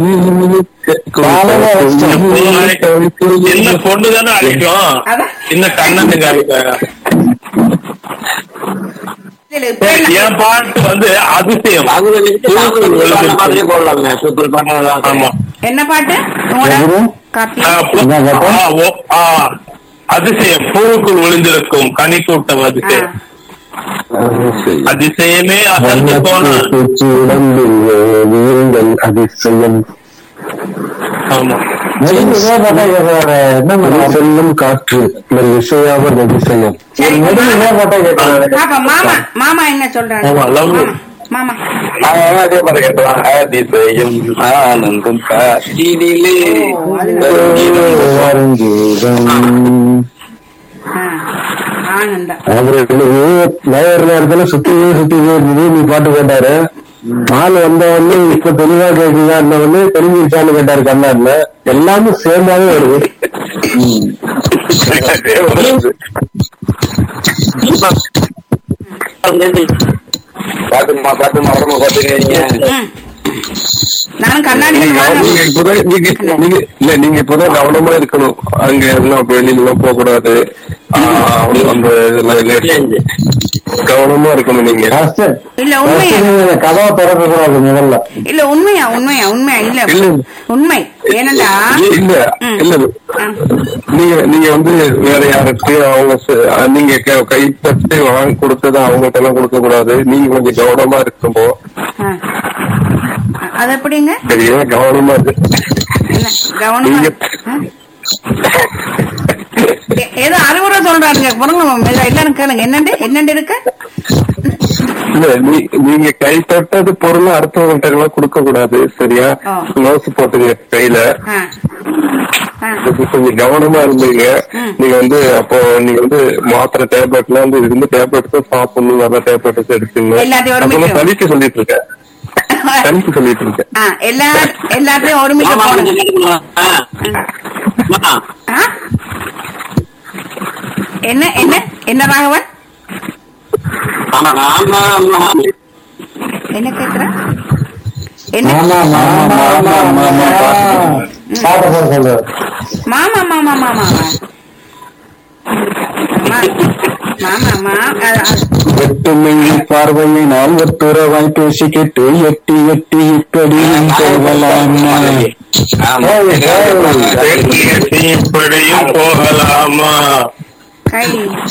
சின்ன பொண்ணு தானே அழைக்கும் அதான் சின்ன கண்ணனுங்க அழைப்பாங்க இதுல இப்ப என்ன- என் பாட்டு வந்து அதிசயம் மாதிரியே போடலாங்க சூப்பர் பண்ணலாம் ஆமா என்ன பாட்டு உங்களோட எது? கார்த்தி ஆ, பூ- என்ன பாட்டு? ஆ, ஓ, ஆ, அதிசயம் பூவுக்குள் ஒளிந்திருக்கும் கனி கூட்டம் ஆ. அதிசயம் அதிசயமே அசந்து போன பூச்சி உடம்பில் வீரங்கள் அதிசயம் ஆமா நெடுங்கு இதே பாட்டா கேட்கிறாரு. என்ன பண்ணுவாரு? செல்லும் காற்று இசையாவது அதிசயம் சரி. நெடுங்கு இதே பாட்டா கேட்கிறாரு. பாப்பா மாமா மாமா என்ன சொல்றாரு ஆமா, love you. மாமா நாங்க அதே மாதிரி கேட்டோம் அதிசயம் ஆனந்தம் காற்றினிலே ஓ, அது வருங்கீதம். ஆ, ஆனந்தம் அவரு நேர நேரத்துல சுத்தி சுத்தி இருந்தது நீ பாட்டு கேட்டாரு ஆள் வந்த உடனே இப்ப தெளிவா கேக்குதா உடனே தெரிஞ்சிருச்சான்னு கேட்டாரு கண்ணாடில எல்லாமே சேர்ந்தாவே வருது பாத்துமா பாத்துமா உடம்பு பாத்துக்கிறீங்க ம். நானும் கண்ணாடி நீங்க நீங்க இப்பதான் நீங்க நீங்க இல்ல நீங்க இப்பதான் கவனமா இருக்கணும் அங்க எல்லாம் வெளியில எல்லாம் போக கூடாது ஆஹ் அந்த இதெல்லாம் இல்ல. கவனமா இருக்கணும் நீங்க First- இல்ல first உண்மையா நீங்க கதவை திறக்க கூடாது முதல்ல இல்ல உண்மையா உண்மையா உண்மையா இல்ல இல்ல. உண்மை ஏனண்டா இல்ல ம். இல்ல ஆ. நீங்க நீங்க வந்து வேற யார்கிட்டயும் அவங்க ச- நீங்க க- கைப்பற்றி வாங்கி கொடுத்ததை அவங்ககிட்ட எல்லாம் கொடுக்க கூடாது நீங்க கொஞ்சம் கவனமா இருக்கும்போ ஆ. அது எப்படிங்க சரியா கவனமா இருக்கு என்ன கவனமா நீங்க- ஆ? ஏ- ஏதோ அறிவுரை சொல்றாருங்க பொருங்க எல்லாரும் கேளுங்க என்னண்டு என்னண்டு இருக்கு இல்ல நீ- நீங்க கை தொட்டது பொருள் அடுத்தவங்கள்ட்ட எல்லாம் கொடுக்க கூடாது சரியா ஆ. நோஸ் போட்டுங்க கையில ஆ. ஆ. இது கொஞ்சம் கவனமா இருந்தீங்க ம். நீங்க வந்து அப்போ நீங்க வந்து மாத்திரை டேப்லெட்லாம் வந்து இருந்து டேப்லெட் தான் சாப்பிடணும் நல்ல டேப்லெட் எடுத்துங்க எல்லாத்தையும் ஒரு அப்பெல்லாம் மிச்சம். தனிக்கு சொல்லிட்டு இருக்கேன் தனிக்கு சொல்லிட்டு இருக்கேன் ஆ, எல்லா எல்லாத்தையும் ஒருமிக்க மாமா போடுங்க கொஞ்சம் கேட்டுக்கோங்க. ஆ. மாமா, ஆ? என்ன என்ன என்ன ராகவன் ஆமா, ஆமா, ஆமா. என்ன கேக்குற என்ன மாமா மாமா மாமா மாமா பாட்ட போட சொல்றாரு மாமா மாமா மாமா மாமா மாமா அது- அது- எட்டுமை பார்வையை நான் ஒட்டுறவாய் பேசிக்கிட்டு எட்டி எட்டி இப்படி போகலாமா ஆமா. இப்படியும் போகலாமா கை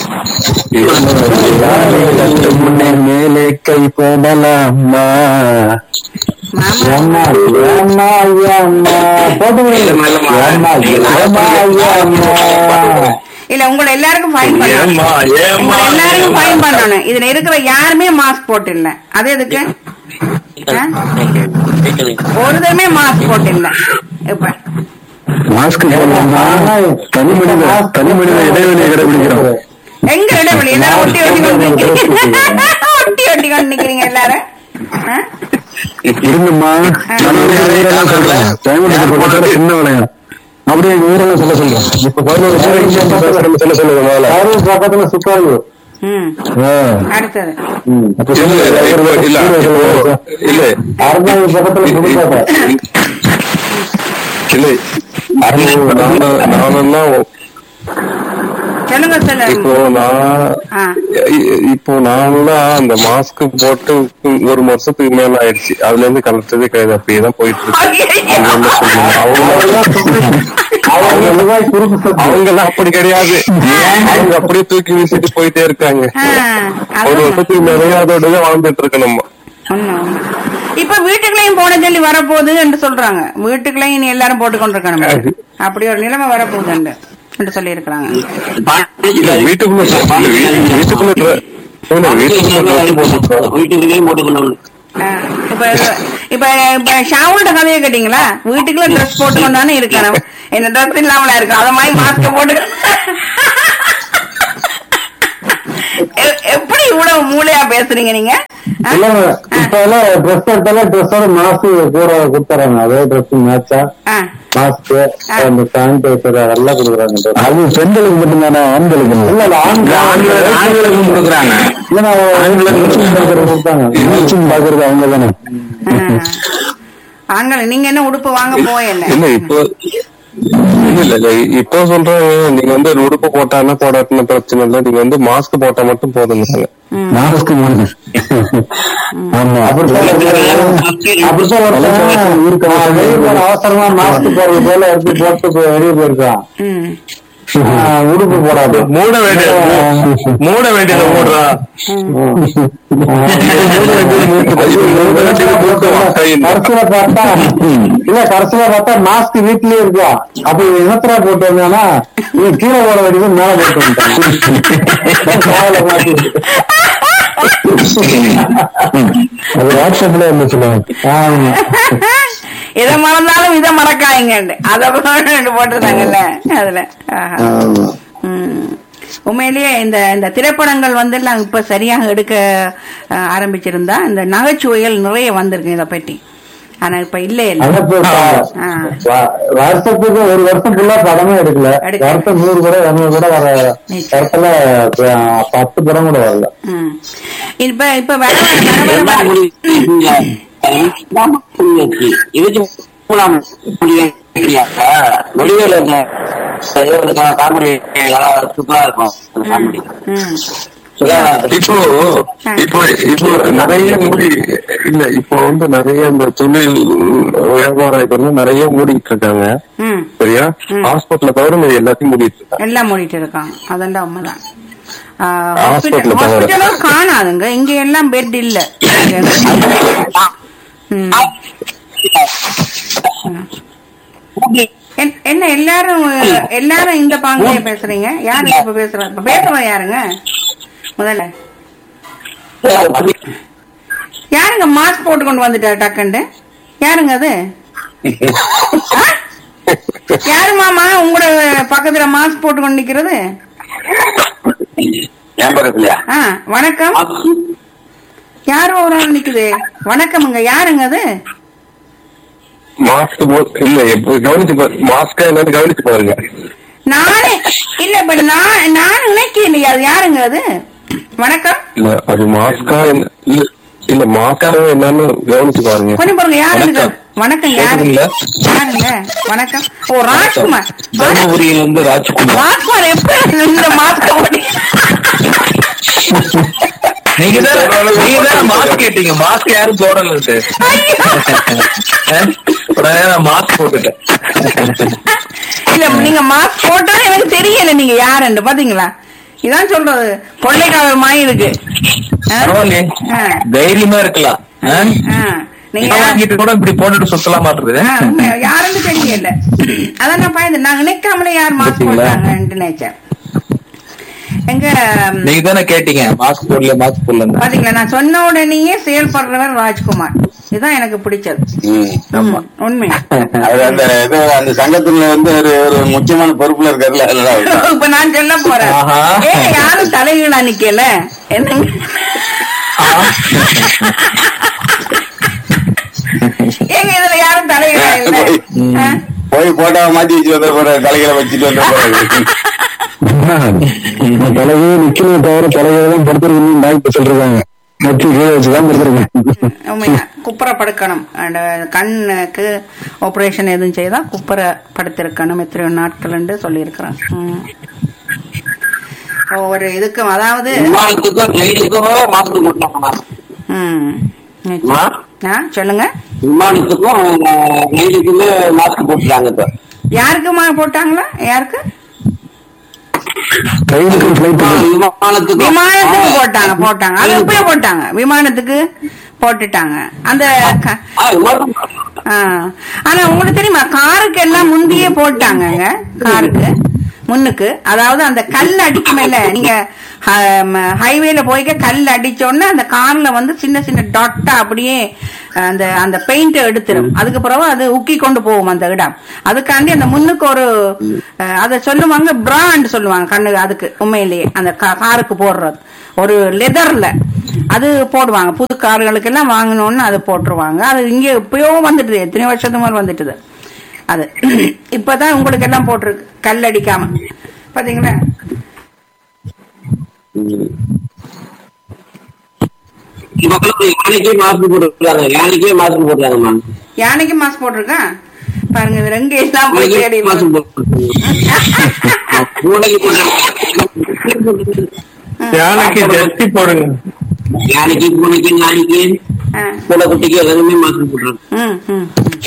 முன்னே மேலே கை போடலாமா மாமா ஏம்மா, ஏம்மா, ஏம்மா. போட்டு விடுங்க. ஏம்மா, ஏம்மா, ஏம்மா. இல்ல உங்களை எல்லாருக்கும் ஃபைன் பண்ணணும் ஏமா ஏமா உங்களை எல்லாருக்கும் ஃபைன் பண்ணணும் இதுல இருக்கிற யாருமே மாஸ்க் போட்டு இல்ல அது எதுக்கு ஆ? ஒருத்தருமே மாஸ்க் போட்டு இல்ல இப்ப மாஸ்க் போடலாமா தனி மனித தனி மனித இடைவெளியை கடைபிடிக்கிறோம் எங்க இடைவெளி எல்லாரும் ஒட்டி ஒட்டி கொண்டு நிக்கிறீங்க ஒட்டி ஒட்டி கொண்டு நிக்கிறீங்க எல்லாரும் ஆ? இருங்கம்மா நான் ஒரு ஊரெல்லாம் சொல்றேன் கோயம்புத்தூர் பக்கத்துல சின்ன விளையம் அப்படியே எங்க ஊரெல்லாம் சொல்ல சொல்றேன் இப்ப பதினோரு பேர் சொல்ல சொல்லுங்க முதல்ல பக்கத்துல சுக்காரு ம் அடுத்தது அப்ப இல்ல சொல்லுங்க இல்ல, இல்ல இல்ல இல்ல அறுபது பக்கத்துல சுடுகாட்டை இல்லை நானெல்லாம் சொல்லுங்க இப்போ சொல்லுங்க நான் ஆ. இ- இப்போ நான்லாம் அந்த மாஸ்க் போட்டு ஒரு வருஷத்துக்கு மேல ஆயிடுச்சு அதுல இருந்து கலட்டதே கிடையாது அப்படியே தான் போயிட்டு இருக்கு அவங்க என்ன சொல்றாங்க? அவங்க அவங்க குறுக்கு சத்து. அவங்க எல்லாம் அப்படி கிடையாது அவங்க அப்படியே தூக்கி வீசிட்டு போயிட்டே இருக்காங்க ஆ, ஒரு அதான். வருஷத்துக்கு மேலே அதோட வாழ்ந்துட்டு இருக்கு நம்ம உண்மை, உண்மை. இப்ப வீட்டுக்குள்ளேயும் போன சொல்லி வரப்போகுது என்று சொல்றாங்க வீட்டுக்குள்ளேயும் இனி எல்லாரும் போட்டு கொண்டிருக்கணும் அப்படி ஒரு நிலைமை வரப்போகுது என்று என்று சொல்லி இருக்கிறாங்க இல்ல, வீட்டுக்குள்ள இல்ல, வீட்டுக்குள்ள dre- இல்ல, வீட்டுக்குள்ள dress போட்டுக்கலாம். வீட்டுக்குள்ளேயும் போட்டுக்கொண்டு வந்து. இப்ப இப்ப இப்ப ஷாவுல்ட கதையை கேட்டீங்களா வீட்டுக்குள்ள ட்ரெஸ் போட்டு கொண்டானே இருக்கணும் என்ன ட்ரெஸ் இல்லாமல இருக்கும் அத மாதிரி மாஸ்க போட்டு எ- எப்படி இவ்வளவு மூளையா பேசுறீங்க நீங்க ஆ? இல்ல இப்ப எல்லாம் ட்ரெஸ் எடுத்தாலும் ட்ரெஸ்ஸோட மாஸ்க் கூட கொடுத்துறாங்க அதே ட்ரெஸ் மேட்சா ஆ. மாஸ்க் அந்த சானிடைசர் அதெல்லாம் கொடுக்குறாங்க அது பெண்களுக்கு மட்டும்தானே ஆண்களுக்கு இல்ல இல்ல ஆண்கள் ஆண்களுக்கும் கொடுக்குறாங்க இல்ல கொடுத்தாங்க மேட்சிங் பாக்குறது அவங்க தானே ஆ. ஆண்கள் நீங்க என்ன உடுப்பு வாங்க போயல இல்ல இப்போ இல்ல இல்ல இல்ல இப்போ சொல்றேன் நீங்க வந்து ஒரு உடுப்பு போட்டானா போடாட்டின பிரச்சனை இல்ல நீங்க வந்து மாஸ்க் போட்டா மட்டும் போதுங்கிறாங்க மாஸ்க் ஆமா அப்படித்தான் அப்படித்தான் ஒருத்தன் இருக்கான் வெளியே போன அவசரமா மாஸ்க் போடுறது போல எடுத்து போட்டு வெளியே போயிருக்கான் ம் ஆஹ் உடுப்பு போடாது மூட வேண்டியது மூட வேண்டியதை மூடுறா கடைசியில பார்த்தா இல்ல கடைசியில பார்த்தா மாஸ்க் வீட்லயே இருக்கா அப்ப இவன் இனத்துல போட்டு வந்தானா இவன் கீழே போட வேண்டியது மேல போட்டு வந்துட்டான் காதுல மாட்டிட்டு. அது வாட்ஸ்அப்ல என்ன சொல்லுவாங்க ஆமா எதை மறந்தாலும் இதை மறக்காதீங்க அத போட்டுருந்தாங்கல்ல அதுல ஆஹா. ஆமா ம். உண்மையிலேயே இந்த இந்த திரைப்படங்கள் வந்து எல்லாம் இப்ப சரியாக எடுக்க அஹ், ஆரம்பிச்சிருந்தா இந்த நகைச்சுவைகள் நிறைய வந்திருக்கு இத பற்றி ஆனா இப்ப இல்ல இல்ல அதான் இப்ப ஆ. வ- வருஷத்துக்கு ஒரு வருஷம் ஃபுல்லா படமே எடுக்கல எடுக்கல. வருஷம் நூறு கூட இருநூறு கூட வர இடத்துல ப- பத்து படம் கூட வரல ம். இப்ப இப்ப வர வர வர எல்லாம் வர முடிஞ்சுங்க. எல்லாம் முடிஞ்சாச்சு. இதுக்கு மூலம் முடியாதா? வெளியில இருந்த ஏதோ ஒரு காமெடி நல்லா சூப்பரா இருக்கும் அந்த காமெடி ம். சுதா- இப்போ இப்போ இப்போ நிறைய மூடி இல்ல இப்போ வந்து நிறைய இந்த தொழில் வியாபாரம் இப்ப வந்து நிறைய மூடிட்டு இருக்காங்க ம். சரியா ஹாஸ்பிட்டல தவிர மீதி எல்லாத்தையும் மூடிட்டு இருக்காங்க எல்லாம் மூடிட்டு இருக்காங்க அதெல்லாம் உண்மைதான் Hospital தவிர. ஹாஸ்பிட்டலும் காணாதுங்க இங்க எல்லாம் பெட் இல்ல ம். என்- என்ன எல்லாரும் எல்லாரும் இந்த பாங்கிலே பேசுறீங்க யாரு இப்ப பேசுறாங்க இப்ப பேசுறோம் யாருங்க முதல்ல யாருங்க மாஸ்க் போட்டு கொண்டு வந்துட்டா டக்குண்டு யாருங்க அது ஆ? யாரு மாமா உங்களோட பக்கத்துல மாஸ்க் போட்டு கொண்டு நிக்கிறது என் பக்கத்துலயா ஆ வணக்கம் யாரோ ஒரு ஆள் நிக்குது வணக்கமுங்க யாருங்க அது மாஸ்க் இல்ல எப்ப கவனிச்சு மாஸ்கா என்னன்னு கவனிச்சு பாருங்க நானே இல்ல இப்ப நான் நான் நினைக்கிறேன் அது யாருங்க அது வணக்கம் இல்ல அது மாஸ்கா என்ன இல்ல இல்ல மாஸ்கா என்னன்னு கவனிச்சு பாருங்க கொஞ்சம் பாருங்க யாருங்க வணக்கம். வணக்கம் யாரு கேக்குதுங்களா? யாருங்க வணக்கம் ஓ ராஜ்குமார் தர்மபுரியில இருந்து ராஜ்குமார் ராஜ்குமார் எப்ப இந்த மாஸ்க் போட்டு நீங்க தான் நீங்க தான் மாஸ்க் கேட்டீங்க மாஸ்க் யாரும் போடல மாஸ்க் போட்டுட்டேன் இல்ல நீங்க மாஸ்க் போட்டா எனக்கு தெரியல நீங்க யாருன்னு பாத்தீங்களா இதான் சொல்றது கொள்ளைக்காரர் மாதிரி இருக்கு ஆ? பரவாயில்லையே ஆ. தைரியமா இருக்கலாம் ஆ? ஆ. நீங்க பணம் வாங்கிட்டு கூட இப்படி போட்டுட்டு சுத்தலாமா இருக்குது ஆ, உண்மையா, யாருன்னு தெரியல அதான் நான் பயந்து நான் நினைக்காமலே யார் மாஸ்க் பாத்தீங்களா? போட்டாங்கன்னு நினைச்சேன் எங்க நீங்க தானே கேட்டீங்க மாஸ்க் போடல மாஸ்க் போடல பாத்தீங்களா நான் சொன்ன உடனேயே செயல்படுறவர் ராஜ்குமார் இதுதான் எனக்கு பிடிச்சது ம். ம், உண்மை அவர் அந்த இது அந்த சங்கத்துல வந்து ஒரு ஒரு முக்கியமான பொறுப்புல இருக்காருல்ல அதனால அவர் இப்ப நான் சொல்ல போறேன் ஆஹா. ஏன் யாரும் தலைகீழா நிக்கல என்ன ஏங்க இதுல யாரும் தலைகீழா இல்ல ஆ? போய் போட்டோவை மாத்தி வச்சு வந்த போற தலைகளை வச்சுட்டு வந்த போறாரு தலைவே நிக்கணும் தவிர தலைவே தான் படுத்திருக்கணும் டாக்டர் சொல்றாங்க நச்சு கீழே வச்சுதான் படுத்திருக்கேன் உண்மையா குப்புற படுக்கணும் அந்த கண்ணுக்கு ஆபரேஷன் எதுவும் செய்தா குப்புற படுத்திருக்கணும் எத்தனையோ நாட்கள் என்று சொல்லியிருக்கிறேன் ம். ஒவ்வொரு இதுக்கும் அதாவது விமானத்துக்கும் ரயிலுக்கும் மாஸ்க் போட்டாங்க ம் நிச்சயம். அம்மா, ஆ சொல்லுங்க விமானத்துக்கும் அஹ், ரயிலுக்குமே மாஸ்க் போட்டுட்டாங்க இப்ப யாருக்குமா போட்டாங்களா யாருக்கு ரயிலுக்கு பிளைட் விமானத்துக்கும் விமானத்துக்கு போட்டாங்க போட்டாங்க அது இப்பயே போட்டாங்க விமானத்துக்கு போட்டுட்டாங்க அந்த க- ஆ, விமானம் ஆ. ஆனா உங்களுக்கு தெரியுமா காருக்கு எல்லாம் முந்தையே போட்டாங்கங்க காருக்கு முன்னுக்கு அதாவது அந்த கல் அடிக்குமேல நீங்க ஹைவேல போய்க்க கல் அடிச்சோடனே அந்த கார்ல வந்து சின்ன சின்ன டாட்டா அப்படியே அந்த அந்த பெயிண்ட் எடுத்துரும் அதுக்கு பிறகு அது உக்கி கொண்டு போகும் அந்த இடம் அதுக்காண்டி அந்த முன்னுக்கு ஒரு அஹ், அதை சொல்லுவாங்க பிராண்ட் சொல்லுவாங்க கண்ணு அதுக்கு உண்மையிலேயே அந்த கா- காருக்கு போடுறது ஒரு லெதர்ல அது போடுவாங்க புது கார்களுக்கு எல்லாம் வாங்கணும்னு அது போட்டுருவாங்க அது இங்க எப்பயோ வந்துட்டுது எத்தனை வருஷத்துக்கு மேல வந்துட்டுது அது இப்பதான் உங்களுக்கு எல்லாம் போட்டிருக்கு கல் அடிக்காம பாத்தீங்களா மக்களுக்கு யானைக்கே மாஸ்க் போட்டுருக்காங்க யானைக்கே மாஸ்க் போட்டுருக்காங்கம்மா யானைக்கு மாஸ்க் போட்டிருக்கா பாருங்க இது ரெண்டு எல்லாம் போய் தேடி யானைக்கே மாஸ்க் போட்டுருக்காங்க பூனைக்கு போட்டுருக்காங்க யானைக்கு ஜஸ்தி போடுங்க யானைக்கு பூனைக்கு நாய்க்கு ஆ. பூனை குட்டிக்கு எல்லாருமே மாஸ்க் போட்டுருக்காங்க ம், ம்,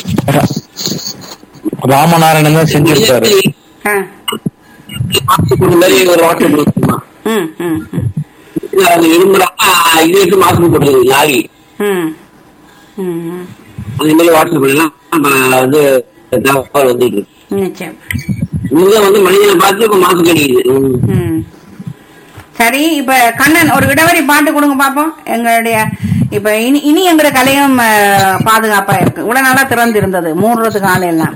ராமநாராயணன் தான் செஞ்சிருக்காரு ஆ. மாஸ்க் போட்ட மாதிரி ஒரு வாட்டர் போட்டுருமா ம், ம், ம், அது இரும்புறாங்க இதுக்கு மாஸ்க் போட்டுருக்கு நாய் ம், ம், ம். அந்த மாதிரி வாட்ஸ்அப் எல்லாம் நம்ம வந்து தகவல் வந்துட்டு இருக்கு நிச்சயம் இங்க வந்து மனிதனை பார்த்து இப்ப மாசம் கிடைக்குது ம். ம். சரி இப்ப கண்ணன் ஒரு இடவரி பாட்டு கொடுங்க பாப்போம் எங்களுடைய இப்ப இனி இனி எங்கட கலையும் அஹ், பாதுகாப்பா இருக்கு இவ்வளவு நாளா திறந்து இருந்தது மூடுறதுக்கு ஆள் எல்லாம்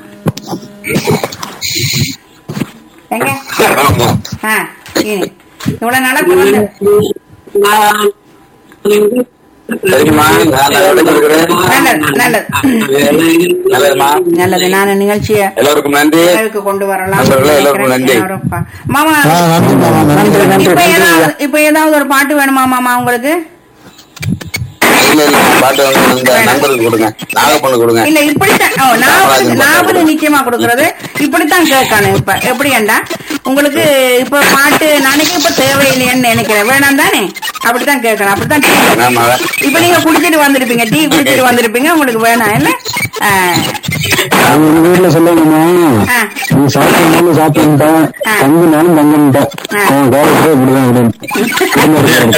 எங்க ஆமா. ஆ, இனி இவ்வளவு நாளா திறந்து நான் சரிம்மா நான் நல்லா இருக்கிறேன் நல்லது, நல்லது. நல்லதும்மா நல்லது நான் நிகழ்ச்சியை எல்லோருக்கும் நன்றி நிறைவுக்கு கொண்டு வரலாம் நண்பர்களே, எல்லோருக்கும் நன்றி. எல்லாரும் பா- மாமா ஆ, நன்றி மாமா, நன்றி நன்றி இப்ப நன்றி ஏதாவது இப்ப ஏதாவது ஒரு பாட்டு வேணுமா மாமா உங்களுக்கு இல்ல இல்ல பாட்டு வந்து இந்த நண்பருக்கு கொடுங்க நாகப்பண்ணு கொடுங்க இல்ல இப்படித்தான் ஓ, நாவல் நாவல் நிச்சயமா கொடுக்கறது இப்படித்தான் கேட்கணும் இப்ப எப்படியாண்டா உங்களுக்கு இப்ப பாட்டு நாளைக்கு இப்ப தேவையில்லைன்னு நினைக்கிறேன் வேணாம் தானே அப்படித்தான் கேட்கணும் அப்படித்தான் டீ ஆமா இப்ப நீங்க குடிச்சிட்டு வந்திருப்பீங்க டீ குடிச்சிட்டு வந்திருப்பீங்க உங்களுக்கு வேணாம் இல்ல ஆ, அது உங்க வீட்டுல சொல்லுங்கம்மா ஆ. நீ சாப்பிட்டாலும் சாப்பிட்டுட்டேன் ஆ. தங்கினாலும் தங்கிட்டேன் ஆ. அவன் கோலத்துல இப்படிதான் அப்படின்னு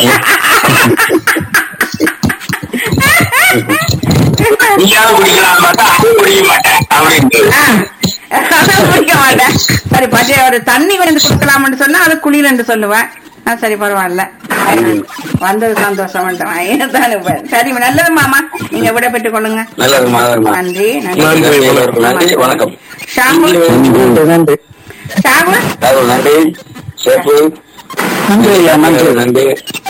நீயாவது குடிக்கலாம் பார்த்தா அது குடிக்க மாட்டேன் அப்படின்னு ஆ, அதான் குடிக்க மாட்டேன் சரி பச்சை ஒரு தண்ணி வந்து கொடுக்கலாம்னு சொன்னா அது குளிர் என்று சொல்லுவேன் ஆ, சரி பரவாயில்ல வந்தது சந்தோஷம் தானே சரி நல்லது மாமா நீங்க விட பெற்றுக் கொள்ளுங்க நல்லதுமா நல்லதுமா நன்றி நன்றி நன்றி எல்லோருக்கும் நன்றி வணக்கம் ஷாகுல் நன்றி நன்றி ஷாகுல் ராகுல் நன்றி சேப்பு நன்றி ஐயா நன்றி நன்றி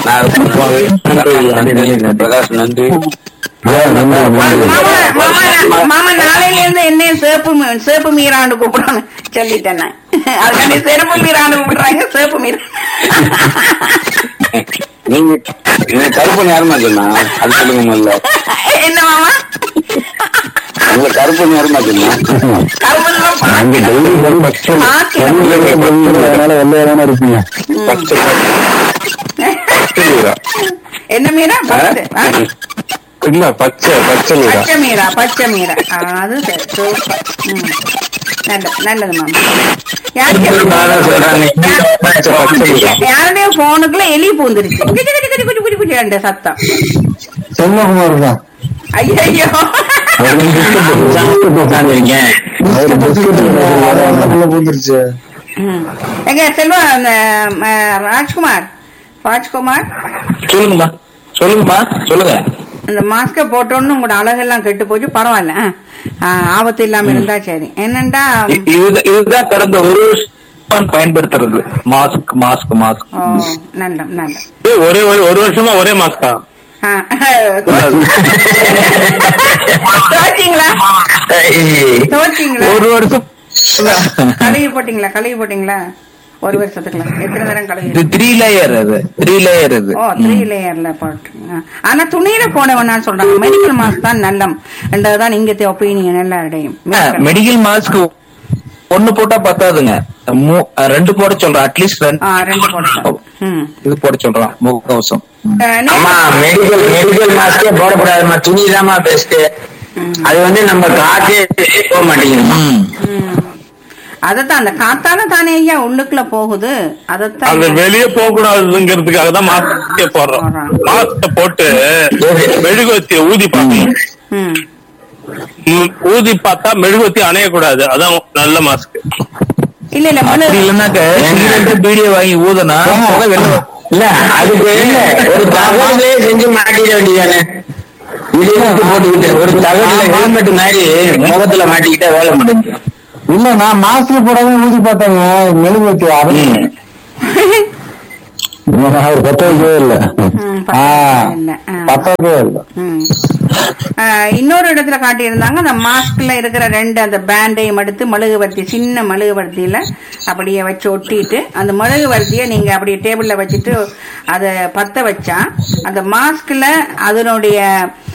நன்றி பிரகாஷ் நன்றி ஐயா, நன்றி நன்றி மாமா மாமா மாமா நாளையில இருந்து என்ன சேப்பு மீ- சேப்பு மீராண்டு கூப்பிடணும் சொல்லிட்டேன் நான் அதுக்காண்டி செருப்பு மீராண்டு கூப்பிடுறாங்க சேப்பு மீரா நீங்க நீங்க கருப்பன் யாருமா சொன்னா அது சொல்லுங்க முதல்ல என்ன மாமா உங்க கருப்பன் யாருமா சொன்னா கரும்பெல்லாம் அங்க டெய்லி வந்து பச்சை பாக்கிறேன். அதனால வெள்ளையா தானே இருப்பீங்க பச்சை பச்சை நீரா என்ன மீரா பச்சை ஆ? இல்ல பச்சை பச்சை நீரா பச்சை மீரா பச்சை மீரா ஆ, அது சரி சூப்பர் ம். நல்லது நல்லது மாமா பச்சை பச்சை நீரா யாருடைய போனுக்குள்ள எலி பூந்துருச்சு குச்சி குச்சி குச்சி குச்சி குச்சி குச்சி அந்த சத்தம் செல்வகுமார் தான் ஐயோ அவரு பிஸ்கட் பூந்துருச்சு ம். எங்க செல்வா அந்த ம, ராஜ்குமார் ராஜ்குமார் சொல்லுங்கம்மா சொல்லுங்கம்மா சொல்லுங்க இந்த மாஸ்க போட்டோன்னு உங்களோட அழகெல்லாம் கெட்டு போச்சு பரவாயில்ல ஆ. ஆ, ஆபத்து இல்லாம இருந்தா சரி என்னண்டா இ- இது- இதுதான் கடந்த ஒரு வருஷம் பயன்படுத்துறது மாஸ்க் மாஸ்க் மாஸ்க் ஓ நல்ல நல்ல ஒரே ஒரு ஒரு வருஷமா ஒரே மாஸ்கா ஆ. துவைச்சீங்களா துவைச்சீங்களா ஒரு வருஷம் கழுவி போட்டீங்களா கழுவி போட்டீங்களா ஒரு வருஷத்துக்குள்ள எத்தனை தரம் கழுவி இது த்ரீ லேயர் அது த்ரீ லேயர் இது ஓ த்ரீ லேயர்ல போட்டுருங்க ஆனா துணியில போனவனான்னு சொல்றாங்க மெடிக்கல் மாஸ்க் தான் நல்லம் என்றதுதான் இங்கത്തെ ஒப்பீனியன் எல்லாருடையும் மெடிக்கல் மாஸ்க் ஒண்ணு போட்டா பத்தாதுங்க மூ- ரெண்டு போட சொல்றேன் அட்லீஸ்ட் ரெண்டு ஆ, ரெண்டு போடலாம் ம் இது போட சொல்றான் முகக்கவசம் அஹ், நீ- ஆமா மெடிக்கல் மெடிக்கல் மாஸ்கே போடக்கூடாதுமா துணி தான்மா பெஸ்ட் அது வந்து நம்ம காற்றே போக மாட்டேங்குது ம். ம். அதத்தான் அந்த காத்தால தானே ஐயா உள்ளுக்குள்ள போகுது அது அதத்தான் வெளியே போக கூடாதுங்கிறதுக்காக தான் மாஸ்கே போடுறோம் மாஸ்க போட்டு மெழுகுவத்திய ஊதி பார்க்கணும் ம் ம், ஊதி பார்த்தா மெழுகுவத்தி அணையக்கூடாது அதான் நல்ல மாஸ்க் இல்ல இல்ல அப்படி முழு இல்லைன்னாக்க சிகரெட் பீடியை வாங்கி ஊதுனா புகை வெளில வரும். இல்ல அதுக்கு ஒரு தகவலே செஞ்சு மாட்டிட வேண்டியதானே இடியலுக்கு போட்டுக்கிட்டு ஒரு தகவல ஹெல்மெட் மாதிரி முகத்துல மாட்டிக்கிட்டா வேலை முடிஞ்சு இல்ல நான் மாஸ்க் போடாம ஊதி பார்த்தேங்க மெழுகுவத்தி அரைஞ்சு அவர் பத்த வைக்கவே இல்ல ம், பத்த ஆ, வைக்கவே இல்ல. ஆ. பத்த வைக்கவே இல்ல ம். அஹ், இன்னொரு இடத்துல காட்டியிருந்தாங்க அந்த மாஸ்க்ல இருக்கிற ரெண்டு அந்த பேண்டையும் எடுத்து மெழுகுவர்த்தி சின்ன மெழுகுவர்த்தியில அப்படியே வச்சு ஒட்டிட்டு அந்த மெழுகுவர்த்தியை நீங்க அப்படியே டேபிள்ல வச்சுட்டு அதை பத்த வச்சா அந்த மாஸ்க்ல அதனுடைய